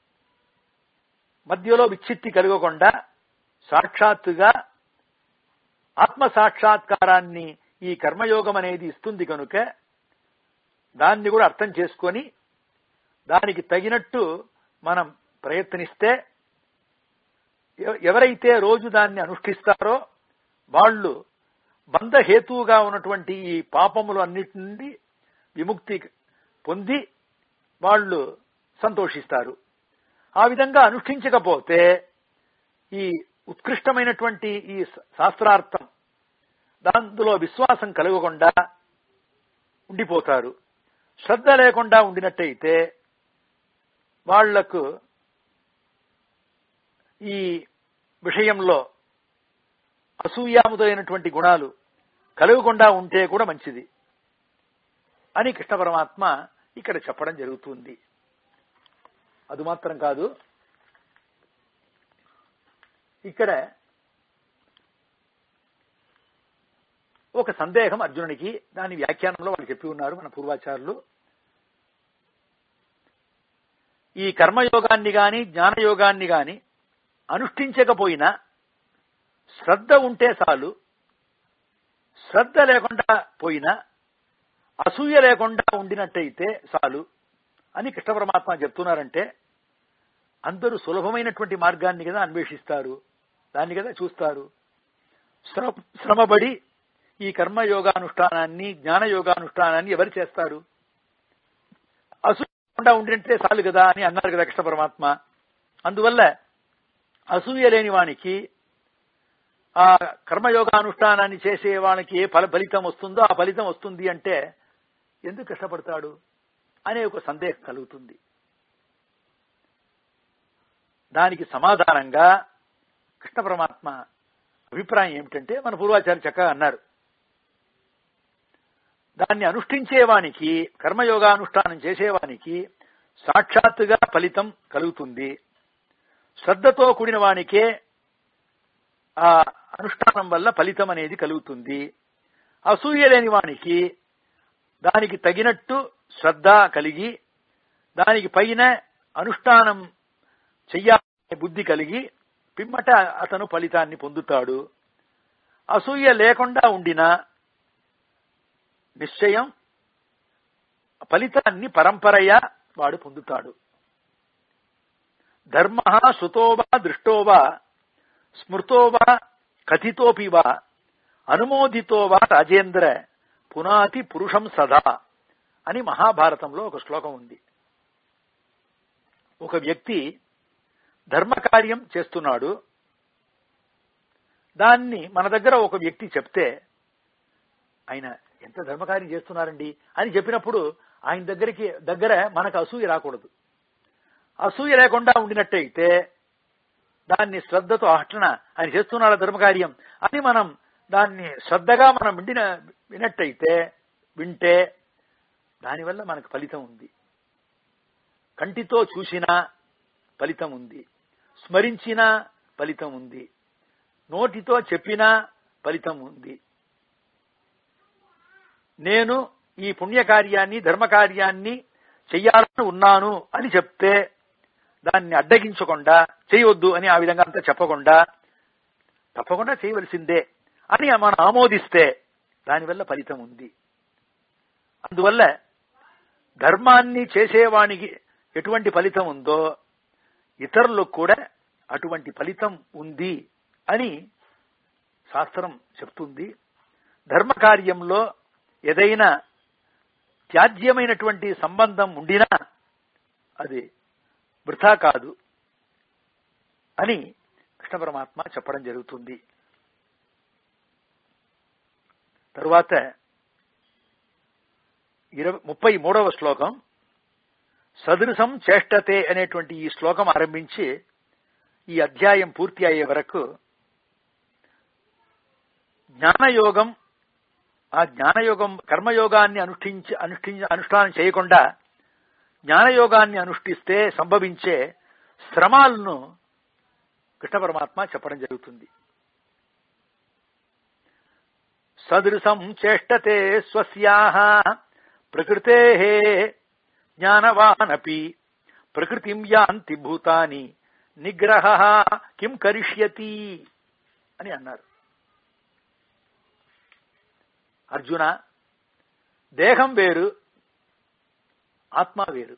మధ్యలో విచ్చిత్తి కలగకుండా సాక్షాత్తుగా ఆత్మ సాక్షాత్కారాన్ని ఈ కర్మయోగం అనేది ఇస్తుంది కనుక దాన్ని కూడా అర్థం చేసుకొని దానికి తగినట్టు మనం ప్రయత్నిస్తే ఎవరైతే రోజు దాన్ని అనుష్ఠిస్తారో వాళ్ళు బంధహేతువుగా ఉన్నటువంటి ఈ పాపములు అన్నిటి నుండి విముక్తి పొంది వాళ్ళు సంతోషిస్తారు ఆ విధంగా అనుష్ఠించకపోతే ఈ ఉత్కృష్టమైనటువంటి ఈ శాస్త్రార్థం దాంట్లో విశ్వాసం కలగకుండా ఉండిపోతారు శ్రద్ధ లేకుండా ఉండినట్టయితే వాళ్లకు ఈ విషయంలో అసూయాముదైనటువంటి గుణాలు కలగకుండా ఉంటే కూడా మంచిది అని కృష్ణ పరమాత్మ ఇక్కడ చెప్పడం జరుగుతుంది అది మాత్రం కాదు ఇక్కడ ఒక సందేహం అర్జునునికి దాని వ్యాఖ్యానంలో వాళ్ళు చెప్పి ఉన్నారు మన పూర్వాచారులు ఈ కర్మయోగాన్ని గాని జ్ఞానయోగాన్ని గాని అనుష్ఠించకపోయినా శ్రద్ధ ఉంటే చాలు శ్రద్ధ లేకుండా పోయినా అసూయ లేకుండా ఉండినట్టయితే చాలు అని కృష్ణ పరమాత్మ చెప్తున్నారంటే అందరూ సులభమైనటువంటి మార్గాన్ని కదా అన్వేషిస్తారు దాన్ని కదా చూస్తారు శ్రమపడి ఈ కర్మయోగానుష్ఠానాన్ని జ్ఞానయోగానుష్ఠానాన్ని ఎవరు చేస్తారు అసూయ ఉండినట్టే చాలు కదా అని అన్నారు కదా కృష్ణ పరమాత్మ అందువల్ల అసూయ లేని వానికి ఆ కర్మయోగానుష్ఠానాన్ని చేసే వానికి ఏ ఫల ఫలితం వస్తుందో ఆ ఫలితం వస్తుంది అంటే ఎందుకు కష్టపడతాడు అనే ఒక సందేహం కలుగుతుంది దానికి సమాధానంగా కృష్ణ పరమాత్మ అభిప్రాయం ఏమిటంటే మన పూర్వాచార్య చక్కగా అన్నారు దాన్ని అనుష్ఠించేవానికి కర్మయోగానుష్ఠానం చేసేవానికి సాక్షాత్తుగా ఫలితం కలుగుతుంది శ్రద్ధతో కూడిన వానికే ఆ అనుష్ఠానం వల్ల ఫలితం అనేది కలుగుతుంది అసూయ లేని వానికి దానికి తగినట్టు శ్రద్ధ కలిగి దానికి పైన అనుష్ఠానం చెయ్యాలనే బుద్ధి కలిగి పిమ్మట అతను ఫలితాన్ని పొందుతాడు అసూయ లేకుండా ఉండిన నిశ్చయం ఫలితాన్ని పరంపరయ వాడు పొందుతాడు ధర్మ శృతోవా దృష్టోవా స్మృతోవా కథితోపి వా అనుమోదితోవా రాజేంద్ర పునాతి పురుషం సదా అని మహాభారతంలో ఒక శ్లోకం ఉంది ఒక వ్యక్తి ధర్మకార్యం చేస్తున్నాడు దాన్ని మన దగ్గర ఒక వ్యక్తి చెప్తే ఆయన ఎంత ధర్మకార్యం చేస్తున్నారండి అని చెప్పినప్పుడు ఆయన దగ్గరికి దగ్గర మనకు అసూయ రాకూడదు అసూయ లేకుండా ఉండినట్టయితే దాన్ని శ్రద్ధతో అట్లన ఆయన చేస్తున్నాడు ధర్మకార్యం అని మనం దాన్ని శ్రద్ధగా మనం విండిన వినట్టయితే వింటే దానివల్ల మనకు ఫలితం ఉంది కంటితో చూసినా ఫలితం ఉంది స్మరించినా ఫలితం ఉంది నోటితో చెప్పినా ఫలితం ఉంది నేను ఈ పుణ్యకార్యాన్ని ధర్మకార్యాన్ని చెయ్యాలని ఉన్నాను అని చెప్తే దాన్ని అడ్డగించకుండా చేయవద్దు అని ఆ విధంగా అంతా చెప్పకుండా తప్పకుండా చేయవలసిందే అని మనం ఆమోదిస్తే దానివల్ల ఫలితం ఉంది అందువల్ల ధర్మాన్ని చేసేవానికి ఎటువంటి ఫలితం ఉందో ఇతరులకు కూడా అటువంటి ఫలితం ఉంది అని శాస్త్రం చెప్తుంది ధర్మ కార్యంలో ఏదైనా త్యాజ్యమైనటువంటి సంబంధం ఉండినా అది వృథా కాదు అని కృష్ణ పరమాత్మ చెప్పడం జరుగుతుంది తరువాత ఇరవై ముప్పై మూడవ శ్లోకం సదృశం చేష్టతే అనేటువంటి ఈ శ్లోకం ఆరంభించి ఈ అధ్యాయం పూర్తి అయ్యే వరకు జ్ఞానయోగం ఆ జ్ఞానయోగం కర్మయోగాన్ని అనుష్ఠించి అనుష్ఠించి అనుష్ఠానం చేయకుండా జ్ఞానయోగాన్ని అనుష్ఠిస్తే సంభవించే శ్రమాలను కృష్ణ పరమాత్మ చెప్పడం జరుగుతుంది సదృశం చేష్టతే స్వస్యాహ ప్రకృతే జ్ఞానవానపి ప్రకృతిం యాంతి భూతాని నిగ్రహ కిం కరిష్యతి అని అన్నారు అర్జున దేహం వేరు ఆత్మ వేరు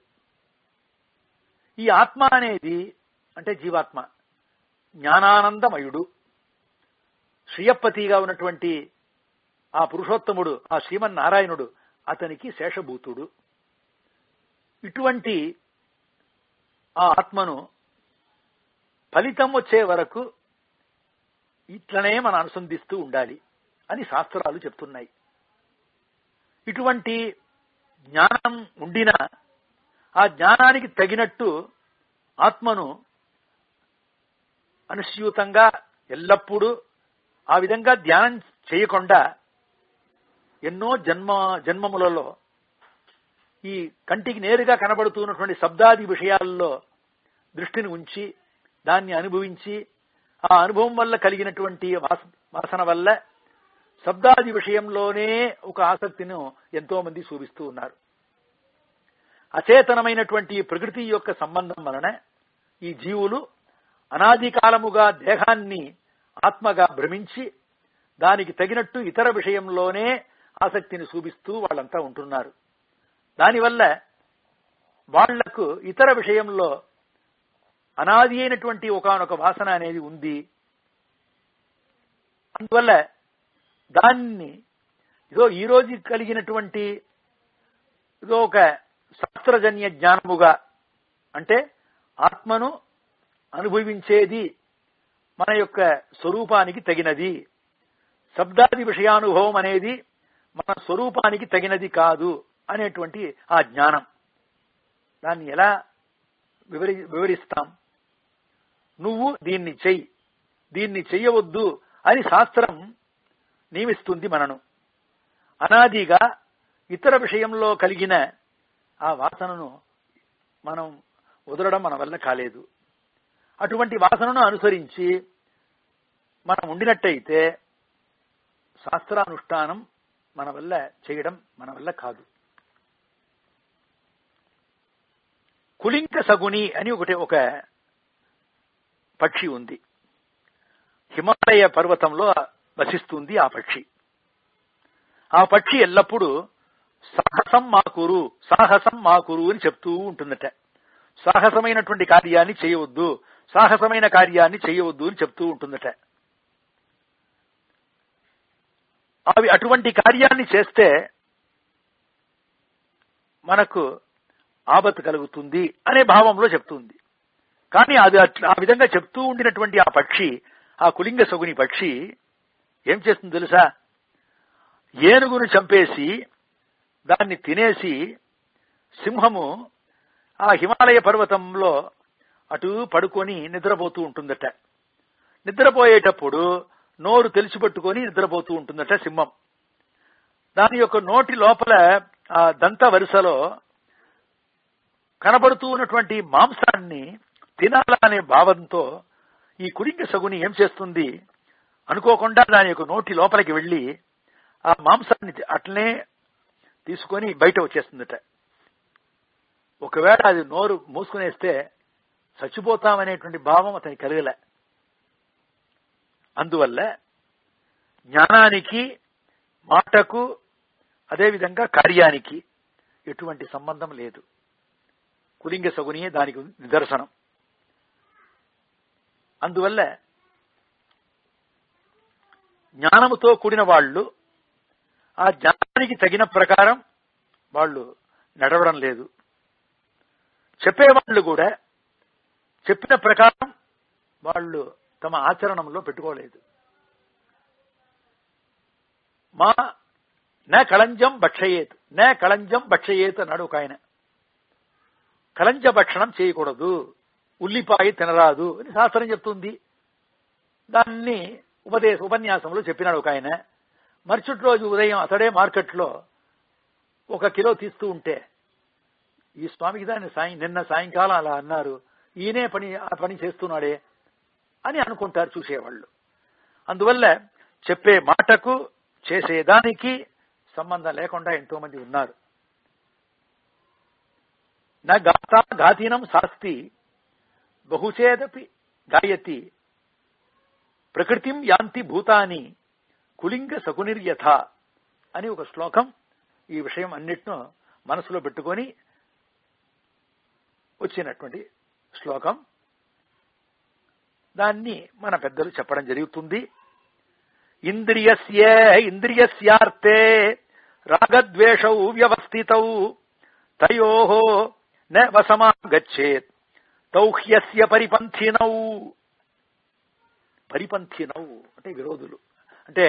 ఈ ఆత్మ అనేది అంటే జీవాత్మ జ్ఞానానందమయుడు శ్రీయప్పతిగా ఉన్నటువంటి ఆ పురుషోత్తముడు ఆ శ్రీమన్నారాయణుడు అతనికి శేషభూతుడు ఇటువంటి ఆ ఆత్మను ఫలితం వచ్చే వరకు ఇట్లనే మనం అనుసంధిస్తూ ఉండాలి అని శాస్త్రాలు చెప్తున్నాయి ఇటువంటి జ్ఞానం ఉండినా ఆ జ్ఞానానికి తగినట్టు ఆత్మను అనుస్యూతంగా ఎల్లప్పుడూ ఆ విధంగా ధ్యానం చేయకుండా ఎన్నో జన్మ జన్మములలో ఈ కంటికి నేరుగా కనబడుతున్నటువంటి శబ్దాది విషయాల్లో దృష్టిని ఉంచి దాన్ని అనుభవించి ఆ అనుభవం వల్ల కలిగినటువంటి వాస- వాసన వల్ల శబ్దాది విషయంలోనే ఒక ఆసక్తిని ఎంతో మంది చూపిస్తూ ఉన్నారు అచేతనమైనటువంటి ఈ ప్రకృతి యొక్క సంబంధం వలన ఈ జీవులు అనాది కాలముగా దేహాన్ని ఆత్మగా భ్రమించి దానికి తగినట్టు ఇతర విషయంలోనే ఆసక్తిని చూపిస్తూ వాళ్ళంతా ఉంటున్నారు దానివల్ల వాళ్లకు ఇతర విషయంలో అనాది అయినటువంటి ఒకనొక వాసన అనేది ఉంది అందువల్ల దాన్ని ఇదో ఈ రోజు కలిగినటువంటి ఇదో ఒక శాస్త్రజన్య జ్ఞానముగా అంటే ఆత్మను అనుభవించేది మన యొక్క స్వరూపానికి తగినది శబ్దాది విషయానుభవం అనేది మన స్వరూపానికి తగినది కాదు అనేటువంటి ఆ జ్ఞానం దాన్ని ఎలా వివరి వివరిస్తాం నువ్వు దీన్ని చెయ్యి దీన్ని చెయ్యవద్దు అని శాస్త్రం నియమిస్తుంది మనను అనాదిగా ఇతర విషయంలో కలిగిన ఆ వాసనను మనం వదలడం మన వల్ల కాలేదు అటువంటి వాసనను అనుసరించి మనం ఉండినట్టయితే శాస్త్రానుష్ఠానం మన వల్ల చేయడం మన వల్ల కాదు కులింక సగుని అని ఒకటి ఒక పక్షి ఉంది హిమాలయ పర్వతంలో వసిస్తుంది ఆ పక్షి ఆ పక్షి ఎల్లప్పుడూ సాహసం మాకురు సాహసం మాకురు అని చెప్తూ ఉంటుందట సాహసమైనటువంటి కార్యాన్ని చేయవద్దు సాహసమైన కార్యాన్ని చేయవద్దు అని చెప్తూ ఉంటుందట అవి అటువంటి కార్యాన్ని చేస్తే మనకు ఆపత్తు కలుగుతుంది అనే భావంలో చెప్తుంది కానీ అది అట్లా ఆ విధంగా చెప్తూ ఉండినటువంటి ఆ పక్షి ఆ కులింగ సగుని పక్షి ఏం చేస్తుంది తెలుసా ఏనుగును చంపేసి దాన్ని తినేసి సింహము ఆ హిమాలయ పర్వతంలో అటు పడుకొని నిద్రపోతూ ఉంటుందట నిద్రపోయేటప్పుడు నోరు తెలిసిపట్టుకొని నిద్రపోతూ ఉంటుందట సింహం దాని యొక్క నోటి లోపల ఆ దంత వరుసలో కనబడుతూ ఉన్నటువంటి మాంసాన్ని తినాలనే భావంతో ఈ కుడింగ సగుని ఏం చేస్తుంది అనుకోకుండా దాని యొక్క నోటి లోపలికి వెళ్లి ఆ మాంసాన్ని అట్లనే తీసుకొని బయట వచ్చేస్తుందట ఒకవేళ అది నోరు మూసుకునేస్తే చచ్చిపోతామనేటువంటి భావం అతని కలగలే అందువల్ల జ్ఞానానికి మాటకు అదేవిధంగా కార్యానికి ఎటువంటి సంబంధం లేదు కులింగ సగునియే దానికి నిదర్శనం అందువల్ల జ్ఞానముతో కూడిన వాళ్ళు ఆ జ్ఞానానికి తగిన ప్రకారం వాళ్ళు నడవడం లేదు చెప్పేవాళ్ళు కూడా చెప్పిన ప్రకారం వాళ్ళు తమ ఆచరణంలో పెట్టుకోలేదు మా న కళంజం భక్షయేత్ న కళంజం భక్షయేత్ అన్నాడు ఒక ఆయన కళంజ భక్షణం చేయకూడదు ఉల్లిపాయ తినరాదు అని శాస్త్రం చెప్తుంది దాన్ని ఉపదేశ ఉపన్యాసంలో చెప్పినాడు ఒక ఆయన మరుసటి రోజు ఉదయం అతడే మార్కెట్లో ఒక కిలో తీస్తూ ఉంటే ఈ స్వామికి దాన్ని సాయం నిన్న సాయంకాలం అలా అన్నారు ఈయనే పని ఆ పని చేస్తున్నాడే అని అనుకుంటారు చూసేవాళ్ళు అందువల్ల చెప్పే మాటకు చేసేదానికి సంబంధం లేకుండా ఎంతో మంది ఉన్నారు నా గాత ఘాతీనం శాస్తి బహుచేదపి గాయతి ప్రకృతిం యాంతి భూతాని కులింగ సకునిర్యథ అని ఒక శ్లోకం ఈ విషయం అన్నిటినో మనసులో పెట్టుకొని వచ్చినటువంటి శ్లోకం దాన్ని మన పెద్దలు చెప్పడం జరుగుతుంది ఇంద్రియస్య ఇంద్రియస్యార్థే రాగద్వేషౌ వ్యవస్థితౌ తయో న వసమాగచ్చేత్ తౌహ్యస్య పరిపంథినౌ పరిపంథినౌ అంటే విరోధులు అంటే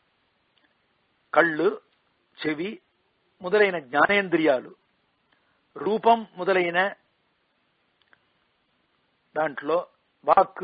కళ్ళు చెవి మొదలైన జ్ఞానేంద్రియాలు రూపం మొదలైన దాంట్లో వాక్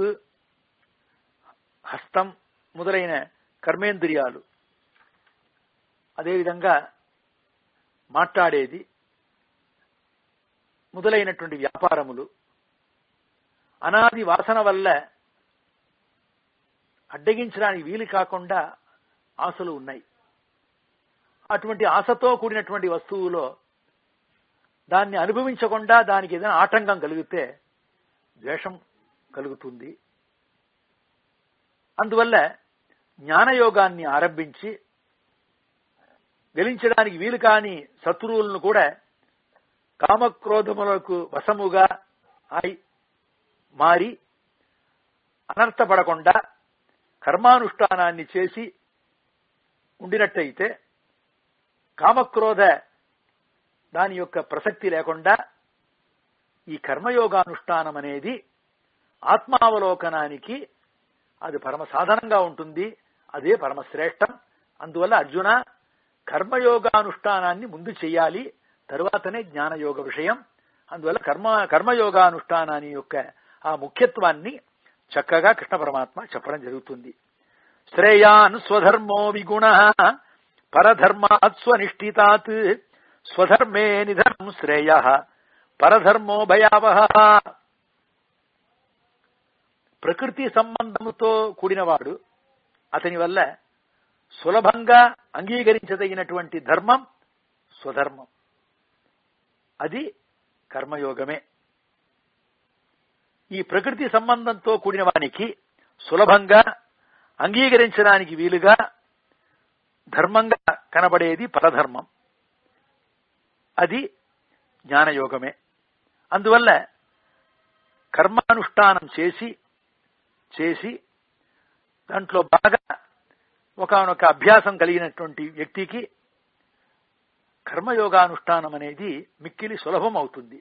హస్తం మొదలైన కర్మేంద్రియాలు అదేవిధంగా మాట్లాడేది మొదలైనటువంటి వ్యాపారములు అనాది వాసన వల్ల అడ్డగించడానికి వీలు కాకుండా ఆశలు ఉన్నాయి అటువంటి ఆశతో కూడినటువంటి వస్తువులో దాన్ని అనుభవించకుండా దానికి ఏదైనా ఆటంకం కలిగితే ద్వేషం కలుగుతుంది అందువల్ల జ్ఞానయోగాన్ని ఆరంభించి గెలించడానికి వీలు కాని శత్రువులను కూడా కామక్రోధములకు వశముగా అయి మారి అనర్థపడకుండా కర్మానుష్ఠానాన్ని చేసి ఉండినట్టయితే కామక్రోధ దాని యొక్క ప్రసక్తి లేకుండా ఈ కర్మయోగానుష్ఠానం అనేది ఆత్మావలోకనానికి అది పరమ సాధనంగా ఉంటుంది అదే పరమశ్రేష్టం అందువల్ల అర్జున కర్మయోగానుష్ఠానాన్ని ముందు చేయాలి తరువాతనే జ్ఞానయోగ విషయం అందువల్ల కర్మ కర్మయోగానుష్ఠానాన్ని యొక్క ఆ ముఖ్యత్వాన్ని చక్కగా కృష్ణ పరమాత్మ చెప్పడం జరుగుతుంది శ్రేయాన్ స్వధర్మో విగుణ పరధర్మాత్ స్వనిష్ఠితాత్ స్వధర్మే నిధనం శ్రేయ పరధర్మో భయావహ ప్రకృతి సంబంధముతో కూడినవాడు అతని వల్ల సులభంగా అంగీకరించదగినటువంటి ధర్మం స్వధర్మం అది కర్మయోగమే ఈ ప్రకృతి సంబంధంతో కూడిన వానికి సులభంగా అంగీకరించడానికి వీలుగా ధర్మంగా కనబడేది పరధర్మం అది జ్ఞానయోగమే అందువల్ల కర్మానుష్ఠానం చేసి చేసి దాంట్లో బాగా ఒకనొక అభ్యాసం కలిగినటువంటి వ్యక్తికి కర్మయోగానుష్ఠానం అనేది మిక్కిలి సులభం అవుతుంది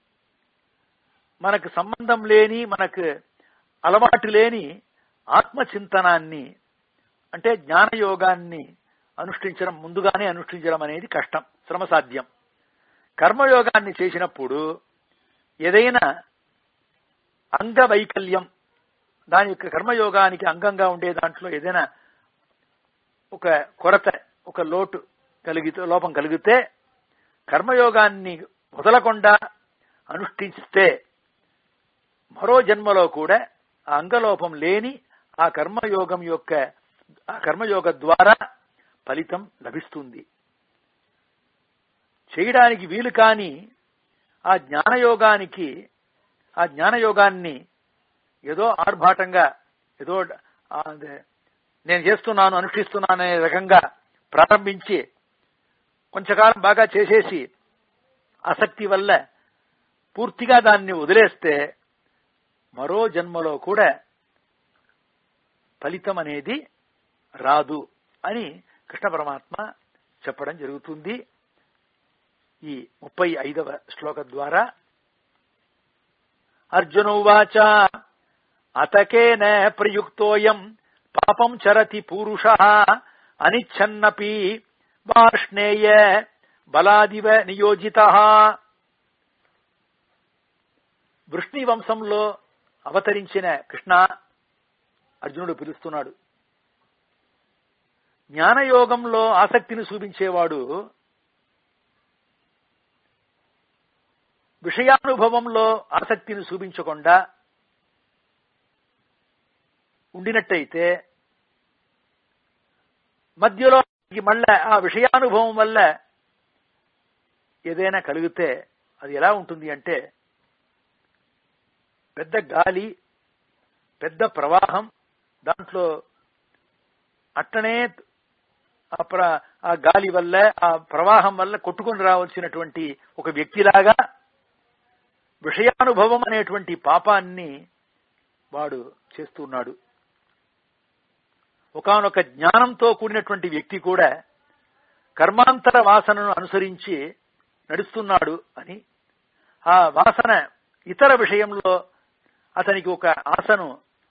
మనకు సంబంధం లేని మనకు అలవాటు లేని ఆత్మచింతనాన్ని అంటే జ్ఞానయోగాన్ని అనుష్ఠించడం ముందుగానే అనుష్ఠించడం అనేది కష్టం శ్రమసాధ్యం కర్మయోగాన్ని చేసినప్పుడు ఏదైనా అంగవైకల్యం దాని యొక్క కర్మయోగానికి అంగంగా ఉండే దాంట్లో ఏదైనా ఒక కొరత ఒక లోటు కలిగితే లోపం కలిగితే కర్మయోగాన్ని వదలకుండా అనుష్ఠిస్తే మరో జన్మలో కూడా ఆ అంగలోపం లేని ఆ కర్మయోగం యొక్క ఆ కర్మయోగ ద్వారా ఫలితం లభిస్తుంది చేయడానికి వీలు కాని ఆ జ్ఞానయోగానికి ఆ జ్ఞానయోగాన్ని ఏదో ఆర్భాటంగా ఏదో ఆ, అదే, నేను చేస్తున్నాను అనుష్ఠిస్తున్నాను అనే రకంగా ప్రారంభించి కొంచెంకాలం బాగా చేసేసి ఆసక్తి వల్ల పూర్తిగా దాన్ని వదిలేస్తే మరో జన్మలో కూడా ఫలితం అనేది రాదు అని కృష్ణ పరమాత్మ చెప్పడం జరుగుతుంది ఈ ముప్పై ఐదవ శ్లోక ద్వారా అర్జునోవాచ అతకేన ప్రయుక్తోయం పాపం చరతి పూరుష అనిచ్ఛన్నపి వార్ష్ణేయ బలాదివ నియోజిత వృష్ణి వంశంలో అవతరించిన కృష్ణ అర్జునుడు పిలుస్తున్నాడు జ్ఞానయోగంలో ఆసక్తిని చూపించేవాడు విషయానుభవంలో ఆసక్తిని చూపించకుండా ఉండినట్టయితే మధ్యలో ఈ మళ్ళా ఆ విషయానుభవం వల్ల ఏదైనా కలిగితే అది ఎలా ఉంటుంది అంటే పెద్ద గాలి పెద్ద ప్రవాహం దాంట్లో అట్టనే ఆ ప్ర ఆ గాలి వల్ల ఆ ప్రవాహం వల్ల కొట్టుకుని రావాల్సినటువంటి ఒక వ్యక్తిలాగా విషయానుభవం అనేటువంటి పాపాన్ని వాడు చేస్తున్నాడు ఒకనొక జ్ఞానంతో కూడినటువంటి వ్యక్తి కూడా కర్మాంతర వాసనను అనుసరించి నడుస్తున్నాడు అని ఆ వాసన ఇతర విషయంలో అతనికి ఒక ఆశను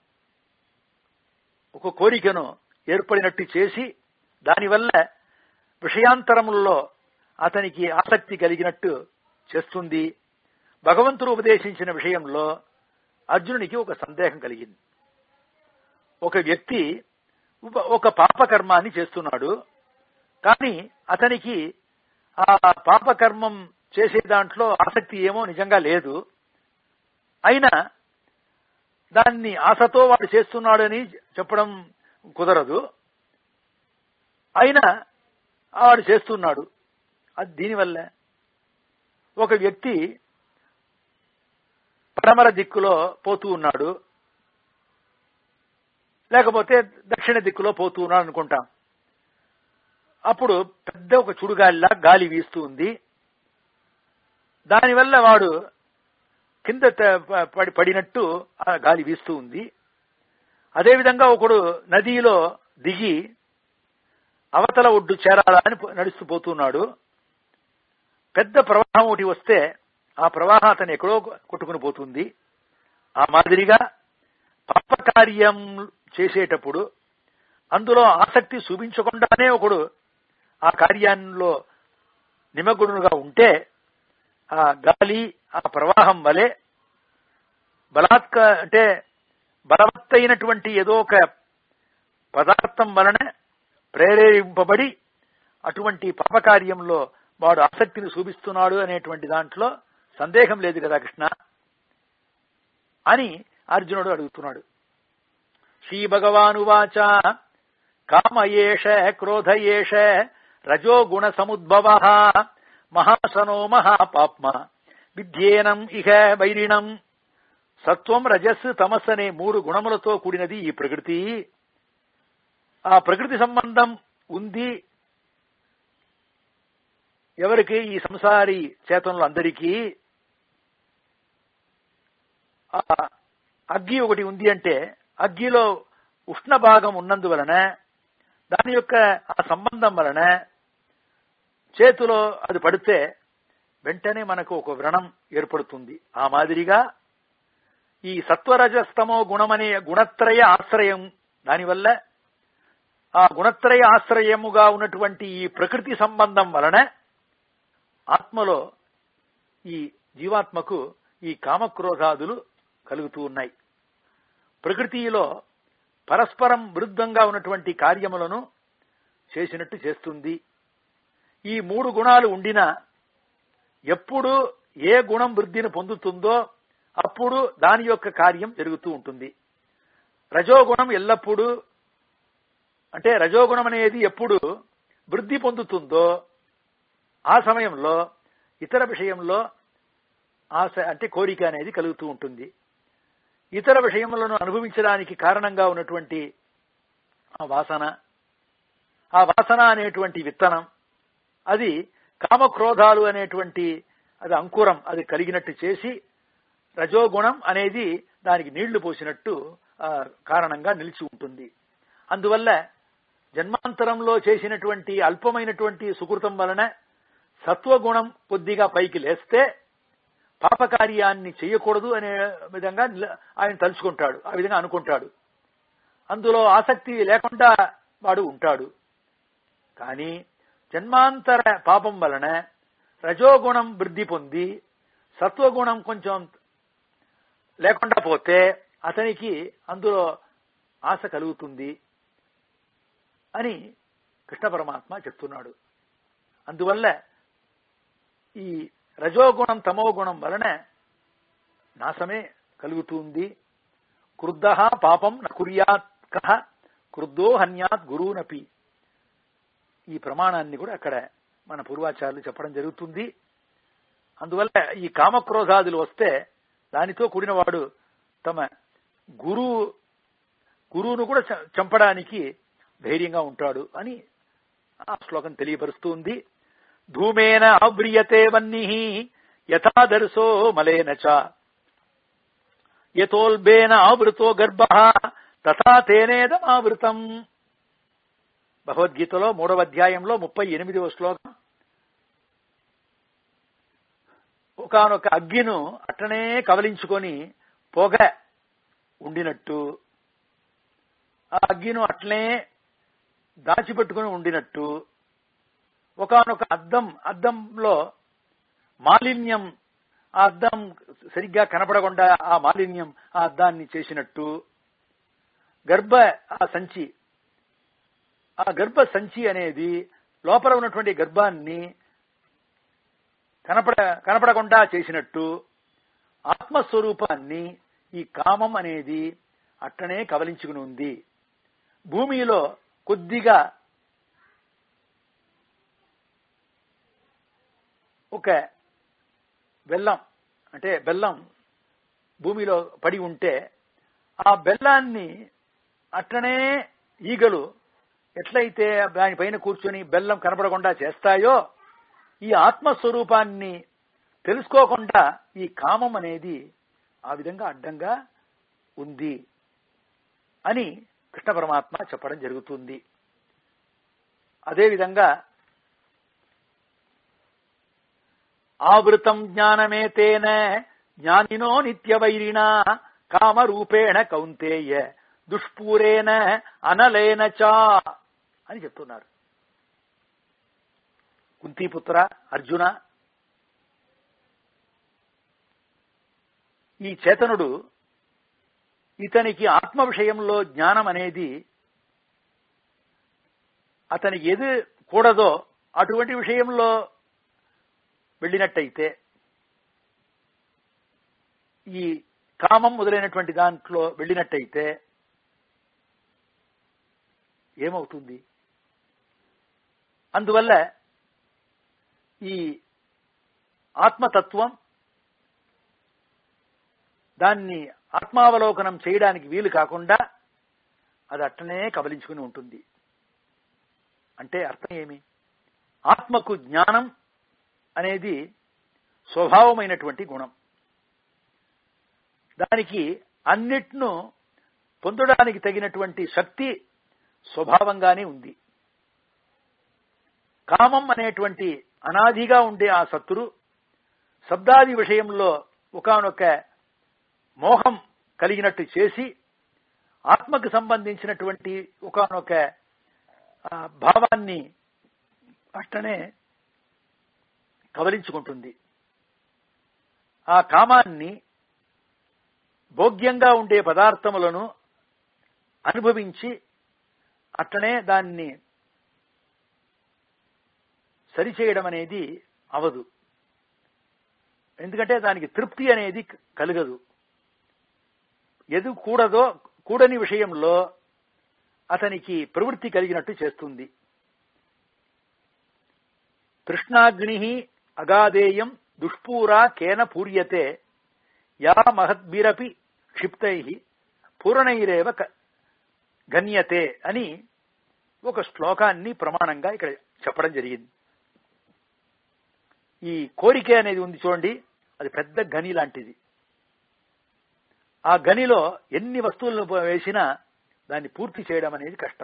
ఒక కోరికను ఏర్పడినట్టు చేసి దానివల్ల విషయాంతరములలో అతనికి ఆసక్తి కలిగినట్టు చేస్తుంది భగవంతుడు ఉపదేశించిన విషయంలో అర్జునునికి ఒక సందేహం కలిగింది ఒక వ్యక్తి ఉప- ఒక పాపకర్మాన్ని చేస్తున్నాడు కానీ అతనికి ఆ పాపకర్మం చేసే దాంట్లో ఆసక్తి ఏమో నిజంగా లేదు అయినా దాన్ని ఆశతో వాడు చేస్తున్నాడని చెప్పడం కుదరదు అయినా వాడు చేస్తున్నాడు అది దీనివల్ల ఒక వ్యక్తి పడమర దిక్కులో పోతూ ఉన్నాడు లేకపోతే దక్షిణ దిక్కులో పోతూ ఉన్నాడు అనుకుంటాం అప్పుడు పెద్ద ఒక చుడుగాలిలా గాలి వీస్తూ ఉంది దానివల్ల వాడు కింద త- ప- పడి పడినట్టు ఆ గాలి వీస్తూ ఉంది అదేవిధంగా ఒకడు నదిలో దిగి అవతల ఒడ్డు చేరాలని పో- నడుస్తూ పోతున్నాడు పెద్ద ప్రవాహం ఒకటి వస్తే ఆ ప్రవాహం అతను ఎక్కడో కొట్టుకుని పోతుంది ఆ మాదిరిగా పాపకార్యం చేసేటప్పుడు అందులో ఆసక్తి చూపించకుండానే ఒకడు ఆ కార్యాల్లో నిమగ్నుడుగా ఉంటే ఆ గాలి ఆ ప్రవాహం వలె బలాత్క అంటే బలవత్తైనటువంటి ఏదో ఒక పదార్థం వలన ప్రేరేపింపబడి అటువంటి పాపకార్యంలో వాడు ఆసక్తిని చూపిస్తున్నాడు అనేటువంటి దాంట్లో సందేహం లేదు కదా కృష్ణ అని అర్జునుడు అడుగుతున్నాడు శ్రీ భగవానువాచ కామయేష క్రోధయేష రజోగుణ సముద్భవ మహాసనో మహాపాప్మ విద్యేనం ఇహ వైరిణం సత్వం రజస్ తమస్ అనే మూడు గుణములతో కూడినది ఈ ప్రకృతి ఆ ప్రకృతి సంబంధం ఉంది ఎవరికి ఈ సంసారి చేతనలు అందరికీ ఆ అగ్గి ఒకటి ఉంది అంటే అగ్గిలో ఉష్ణ భాగం ఉన్నందువలన దాని యొక్క ఆ సంబంధం వలన చేతిలో అది పడితే వెంటనే మనకు ఒక వ్రణం ఏర్పడుతుంది ఆ మాదిరిగా ఈ సత్వరజస్తమో గుణమనే గుణత్రయ ఆశ్రయం దానివల్ల ఆ గుణత్రయ ఆశ్రయముగా ఉన్నటువంటి ఈ ప్రకృతి సంబంధం వలన ఆత్మలో ఈ జీవాత్మకు ఈ కామక్రోధాదులు కలుగుతూ ఉన్నాయి ప్రకృతిలో పరస్పరం విరుద్ధంగా ఉన్నటువంటి కార్యములను చేసినట్టు చేస్తుంది ఈ మూడు గుణాలు ఉండినా ఎప్పుడు ఏ గుణం వృద్ధిని పొందుతుందో అప్పుడు దాని యొక్క కార్యం జరుగుతూ ఉంటుంది రజోగుణం ఎల్లప్పుడూ అంటే రజోగుణం అనేది ఎప్పుడు వృద్ధి పొందుతుందో ఆ సమయంలో ఇతర విషయంలో ఆశ అంటే కోరిక అనేది కలుగుతూ ఉంటుంది ఇతర విషయములను అనుభవించడానికి కారణంగా ఉన్నటువంటి ఆ వాసన ఆ వాసన అనేటువంటి విత్తనం అది కామక్రోధాలు అనేటువంటి అది అంకురం అది కలిగినట్టు చేసి రజోగుణం అనేది దానికి నీళ్లు పోసినట్టు ఆ, కారణంగా నిలిచి ఉంటుంది అందువల్ల జన్మాంతరంలో చేసినటువంటి అల్పమైనటువంటి సుకృతం వలన సత్వగుణం కొద్దిగా పైకి లేస్తే పాపకార్యాన్ని చేయకూడదు అనే విధంగా నిల- ఆయన తలుచుకుంటాడు ఆ విధంగా అనుకుంటాడు అందులో ఆసక్తి లేకుండా వాడు ఉంటాడు కానీ జన్మాంతర పాపం వలన రజోగుణం వృద్ధి పొంది సత్వగుణం కొంచెం లేకుండా పోతే అతనికి అందులో ఆశ కలుగుతుంది అని కృష్ణ పరమాత్మ చెప్తున్నాడు అందువల్ల ఈ రజోగుణం తమో గుణం వలన నాశమే కలుగుతుంది క్రుద్ధ పాపం న కుర్యాత్ కహ క్రుద్ధో హన్యాత్ గురువునపి ఈ ప్రమాణాన్ని కూడా అక్కడ మన పూర్వాచార్యులు చెప్పడం జరుగుతుంది అందువల్ల ఈ కామక్రోధాదులు వస్తే దానితో కూడినవాడు తమ గురువు గురువును కూడా చ- చంపడానికి ధైర్యంగా ఉంటాడు అని ఆ శ్లోకం తెలియపరుస్తుంది ధూమేన ఆవ్రియతే వన్ని యథాదర్శో మలేన చ యతోల్బేన ఆవృతో గర్భ తథా తేనేదమావృతం భగవద్గీతలో మూడవ అధ్యాయంలో ముప్పై ఎనిమిదవ శ్లోకం ఒకనొక అగ్గిను అట్టనే కవలించుకొని పొగ ఉండినట్టు ఆ అగ్గిను అట్లనే దాచిపెట్టుకుని ఉండినట్టు ఒకనొక అద్దం అద్దంలో మాలిన్యం ఆ అద్దం సరిగ్గా కనపడకుండా ఆ మాలిన్యం ఆ అద్దాన్ని చేసినట్టు గర్భ ఆ సంచి ఆ గర్భ సంచి అనేది లోపల ఉన్నటువంటి గర్భాన్ని కనపడ కనపడకుండా చేసినట్టు ఆత్మస్వరూపాన్ని ఈ కామం అనేది అట్టనే కవలించుకుని ఉంది భూమిలో కొద్దిగా ఒక బెల్లం అంటే బెల్లం భూమిలో పడి ఉంటే ఆ బెల్లాన్ని అట్లనే ఈగలు ఎట్లయితే దానిపైన కూర్చొని బెల్లం కనపడకుండా చేస్తాయో ఈ ఆత్మస్వరూపాన్ని తెలుసుకోకుండా ఈ కామం అనేది ఆ విధంగా అడ్డంగా ఉంది అని కృష్ణ పరమాత్మ చెప్పడం జరుగుతుంది అదేవిధంగా ఆవృతం జ్ఞానమేతేన జ్ఞానినో నిత్యవైరిణ కామరూపేణ కౌంతేయ దుష్పూరేణ అనలేన చా అని చెప్తున్నారు కుంతీపుత్ర అర్జున ఈ చేతనుడు ఇతనికి ఆత్మ విషయంలో జ్ఞానం అనేది అతనికి ఏది కూడదో అటువంటి విషయంలో వెళ్ళినట్టయితే ఈ కామం మొదలైనటువంటి దాంట్లో వెళ్ళినట్టయితే ఏమవుతుంది అందువల్ల ఈ ఆత్మతత్వం దాన్ని ఆత్మావలోకనం చేయడానికి వీలు కాకుండా అది అట్టనే కబలించుకుని ఉంటుంది అంటే అర్థం ఏమి ఆత్మకు జ్ఞానం అనేది స్వభావమైనటువంటి గుణం దానికి అన్నిట్ను పొందడానికి తగినటువంటి శక్తి స్వభావంగానే ఉంది కామం అనేటువంటి అనాదిగా ఉండే ఆ సత్తురు శబ్దాది విషయంలో ఒకనొక మోహం కలిగినట్టు చేసి ఆత్మకు సంబంధించినటువంటి ఒకనొక భావాన్ని అట్టనే కవలించుకుంటుంది ఆ కామాన్ని భోగ్యంగా ఉండే పదార్థములను అనుభవించి అట్లనే దాన్ని సరిచేయడం అనేది అవదు ఎందుకంటే దానికి తృప్తి అనేది కలగదు ఎదు కూడదో కూడని విషయంలో అతనికి ప్రవృత్తి కలిగినట్టు చేస్తుంది తృష్ణాగ్ని అగాధేయం దుష్పూరా కేన పూర్యతే యా మహద్భిరపి క్షిప్తై పూరణైరేవ గణ్యతే అని ఒక శ్లోకాన్ని ప్రమాణంగా ఇక్కడ చెప్పడం జరిగింది ఈ కోరిక అనేది ఉంది చూడండి అది పెద్ద గని లాంటిది ఆ గనిలో ఎన్ని వస్తువులను వేసినా దాన్ని పూర్తి చేయడం అనేది కష్టం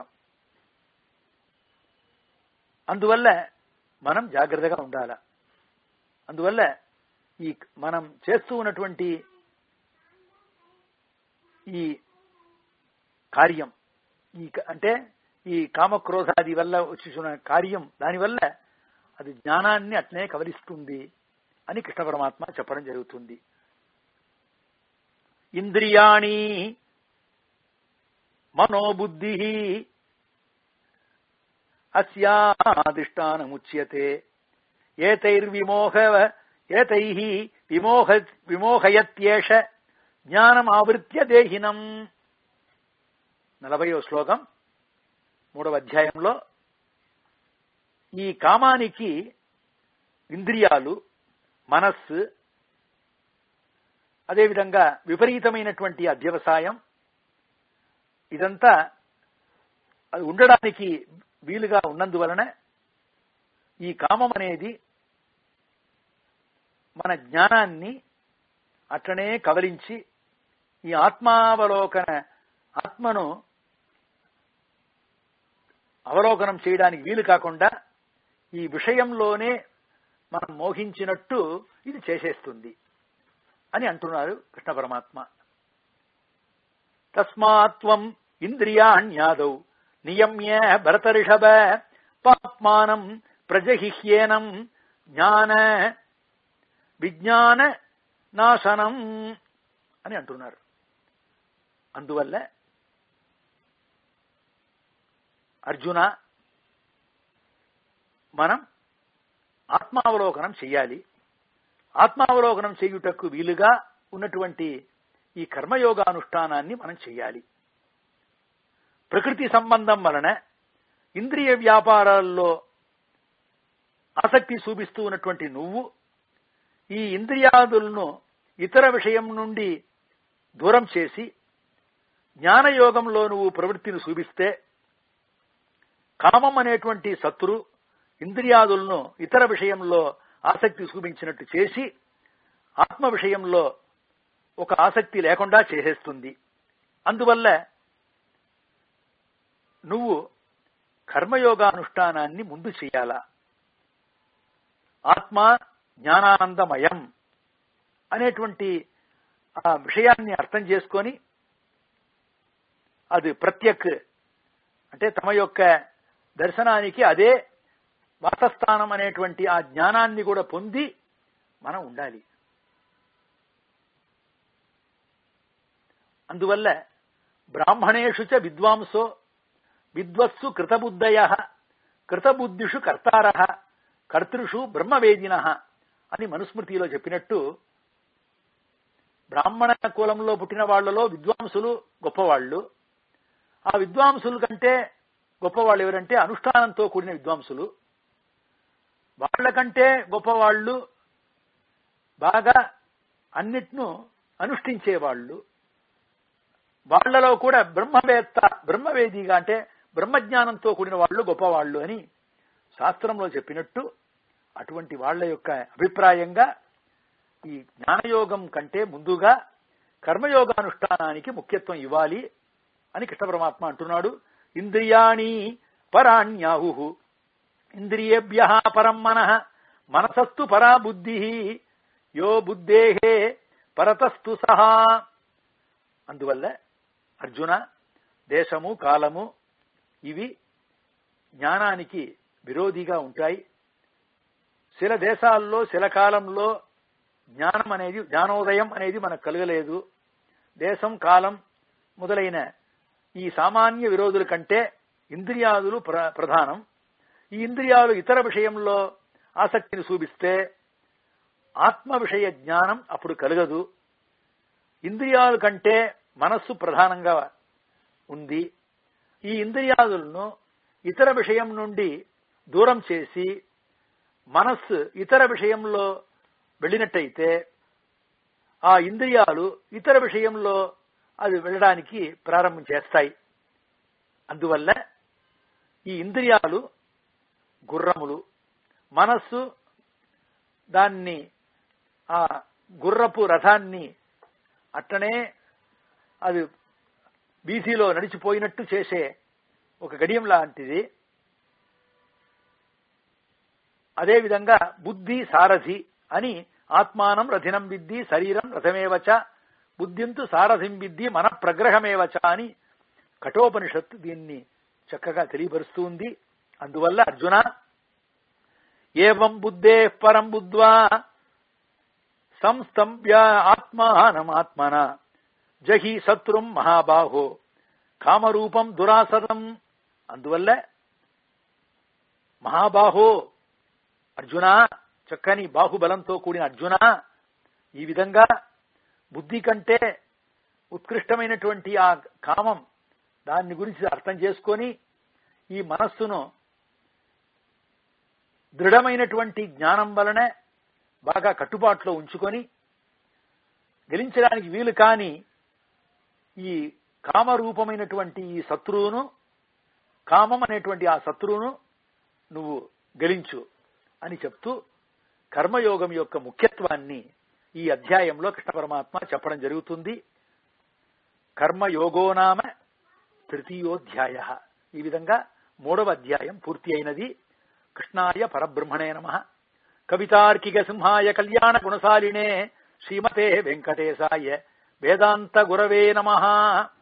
అందువల్ల మనం జాగ్రత్తగా ఉండాల అందువల్ల ఈ మనం చేస్తూ ఉన్నటువంటి ఈ కార్యం ఈ అంటే ఈ కామక్రోధాది వల్ల వచ్చి కార్యం దానివల్ల అది జ్ఞానాన్ని అట్లనే కవరిస్తుంది అని కృష్ణ పరమాత్మ చెప్పడం జరుగుతుంది ఇంద్రియాణి మనోబుద్ధి అస్యాదిష్టానముచ్యతే ఏతైర్విమోహ ఏతై విమోహ విమోహయత్యేష జ్ఞానం ఆవృత్య దేహినం నలభయో శ్లోకం మూడవ అధ్యాయంలో ఈ కామానికి ఇంద్రియాలు మనస్సు అదేవిధంగా విపరీతమైనటువంటి అధ్యవసాయం ఇదంతా అది ఉండడానికి వీలుగా ఉన్నందువలన ఈ కామం అనేది మన జ్ఞానాన్ని అట్లనే కవలించి ఈ ఆత్మావలోకన ఆత్మను అవలోకనం చేయడానికి వీలు కాకుండా ఈ విషయంలోనే మనం మోహించినట్టు ఇది చేసేస్తుంది అని అంటున్నారు కృష్ణ పరమాత్మ తస్మాత్వం ఇంద్రియాణ్యాదౌ నియమ్య భరతరిషభ పాప్మానం ప్రజహిహ్యేనం జ్ఞాన విజ్ఞాన నాశనం అని అంటున్నారు అందువల్ల అర్జున మనం ఆత్మావలోకనం చెయ్యాలి ఆత్మావలోకనం చేయుటకు వీలుగా ఉన్నటువంటి ఈ కర్మయోగానుష్ఠానాన్ని మనం చెయ్యాలి ప్రకృతి సంబంధం వలన ఇంద్రియ వ్యాపారాల్లో ఆసక్తి చూపిస్తూ ఉన్నటువంటి నువ్వు ఈ ఇంద్రియాదులను ఇతర విషయం నుండి దూరం చేసి జ్ఞానయోగంలో నువ్వు ప్రవృత్తిని చూపిస్తే కామం అనేటువంటి శత్రు ఇంద్రియాదులను ఇతర విషయంలో ఆసక్తి చూపించినట్టు చేసి ఆత్మ విషయంలో ఒక ఆసక్తి లేకుండా చేసేస్తుంది అందువల్ల నువ్వు కర్మయోగానుష్ఠానాన్ని ముందు చేయాలా ఆత్మ జ్ఞానానందమయం అనేటువంటి ఆ విషయాన్ని అర్థం చేసుకొని అది ప్రత్యక్ అంటే తమ యొక్క దర్శనానికి అదే వాసస్థానం అనేటువంటి ఆ జ్ఞానాన్ని కూడా పొంది మనం ఉండాలి అందువల్ల బ్రాహ్మణేషు చ విద్వాంసో విద్వత్సు కృతబుద్ధయ కృతబుద్ధిషు కర్తార కర్తృషు బ్రహ్మవేదిన అని మనుస్మృతిలో చెప్పినట్టు బ్రాహ్మణ కులంలో పుట్టిన వాళ్లలో విద్వాంసులు గొప్పవాళ్లు ఆ విద్వాంసుల కంటే గొప్పవాళ్ళు ఎవరంటే అనుష్ఠానంతో కూడిన విద్వాంసులు వాళ్లకంటే గొప్పవాళ్లు బాగా అన్నిట్ను అనుష్ఠించేవాళ్లు వాళ్లలో కూడా బ్రహ్మవేత్త బ్రహ్మవేదిగా అంటే బ్రహ్మజ్ఞానంతో కూడిన వాళ్ళు గొప్పవాళ్ళు అని శాస్త్రంలో చెప్పినట్టు అటువంటి వాళ్ల యొక్క అభిప్రాయంగా ఈ జ్ఞానయోగం కంటే ముందుగా కర్మయోగానుష్ఠానానికి ముఖ్యత్వం ఇవ్వాలి అని కృష్ణ పరమాత్మ అంటున్నాడు ఇంద్రియాణి పరాణ్యాహు ఇంద్రియేభ్య పరం మన మనసస్తు పరా బుద్ధి యో బుద్ధేహే పరతస్తు సహా అందువల్ల అర్జున దేశము కాలము ఇవి జ్ఞానానికి విరోధిగా ఉంటాయి శిల దేశాల్లో శిల కాలంలో జ్ఞానం అనేది జ్ఞానోదయం అనేది మనకు కలగలేదు దేశం కాలం మొదలైన ఈ సామాన్య విరోధుల కంటే ఇంద్రియాదులు ప్ర- ప్రధానం ఈ ఇంద్రియాలు ఇతర విషయంలో ఆసక్తిని చూపిస్తే ఆత్మ విషయ జ్ఞానం అప్పుడు కలగదు ఇంద్రియాల కంటే మనస్సు ప్రధానంగా ఉంది ఈ ఇంద్రియాదులను ఇతర విషయం నుండి దూరం చేసి మనస్సు ఇతర విషయంలో వెళ్ళినట్టయితే ఆ ఇంద్రియాలు ఇతర విషయంలో అది వెళ్ళడానికి ప్రారంభం చేస్తాయి అందువల్ల ఈ ఇంద్రియాలు గుర్రములు మనస్సు దాన్ని ఆ గుర్రపు రథాన్ని అట్టనే అది బీసీలో నడిచిపోయినట్టు చేసే ఒక గడియం లాంటిది అదేవిధంగా బుద్ధి సారథి అని ఆత్మానం రథినం విద్ది శరీరం రథమేవచ బుద్ధింతు సారథిం విద్ది మన ప్రగ్రహమేవచ అని కఠోపనిషత్తు దీన్ని చక్కగా తెలియపరుస్తూ ఉంది అందువల్ల అర్జున ఏవం బుద్ధే పరం బుద్ధ్వా సంస్తంభ్య ఆత్మానమాత్మన జహి శత్రుం మహాబాహో కామరూపం దురాసదం అందువల్ల మహాబాహో అర్జున చక్కని బాహుబలంతో కూడిన అర్జున ఈ విధంగా బుద్ధి కంటే ఉత్కృష్టమైనటువంటి ఆ కామం దాన్ని గురించి అర్థం చేసుకొని ఈ మనస్సును దృఢమైనటువంటి జ్ఞానం వలన బాగా కట్టుబాటులో ఉంచుకొని గెలించడానికి వీలు కాని ఈ కామరూపమైనటువంటి ఈ శత్రువును కామం అనేటువంటి ఆ శత్రువును నువ్వు గెలించు అని చెప్తూ కర్మయోగం యొక్క ముఖ్యత్వాన్ని ఈ అధ్యాయంలో కృష్ణ పరమాత్మ చెప్పడం జరుగుతుంది కర్మయోగో నామ తృతీయోధ్యాయ ఈ విధంగా మూడవ అధ్యాయం పూర్తి అయినది కృష్ణాయ పరబ్రహ్మణే నమ కవితార్కిక సింహాయ కళ్యాణ గుణశాలినే శ్రీమతే వెంకటేశాయ వేదాంత గురవే నమ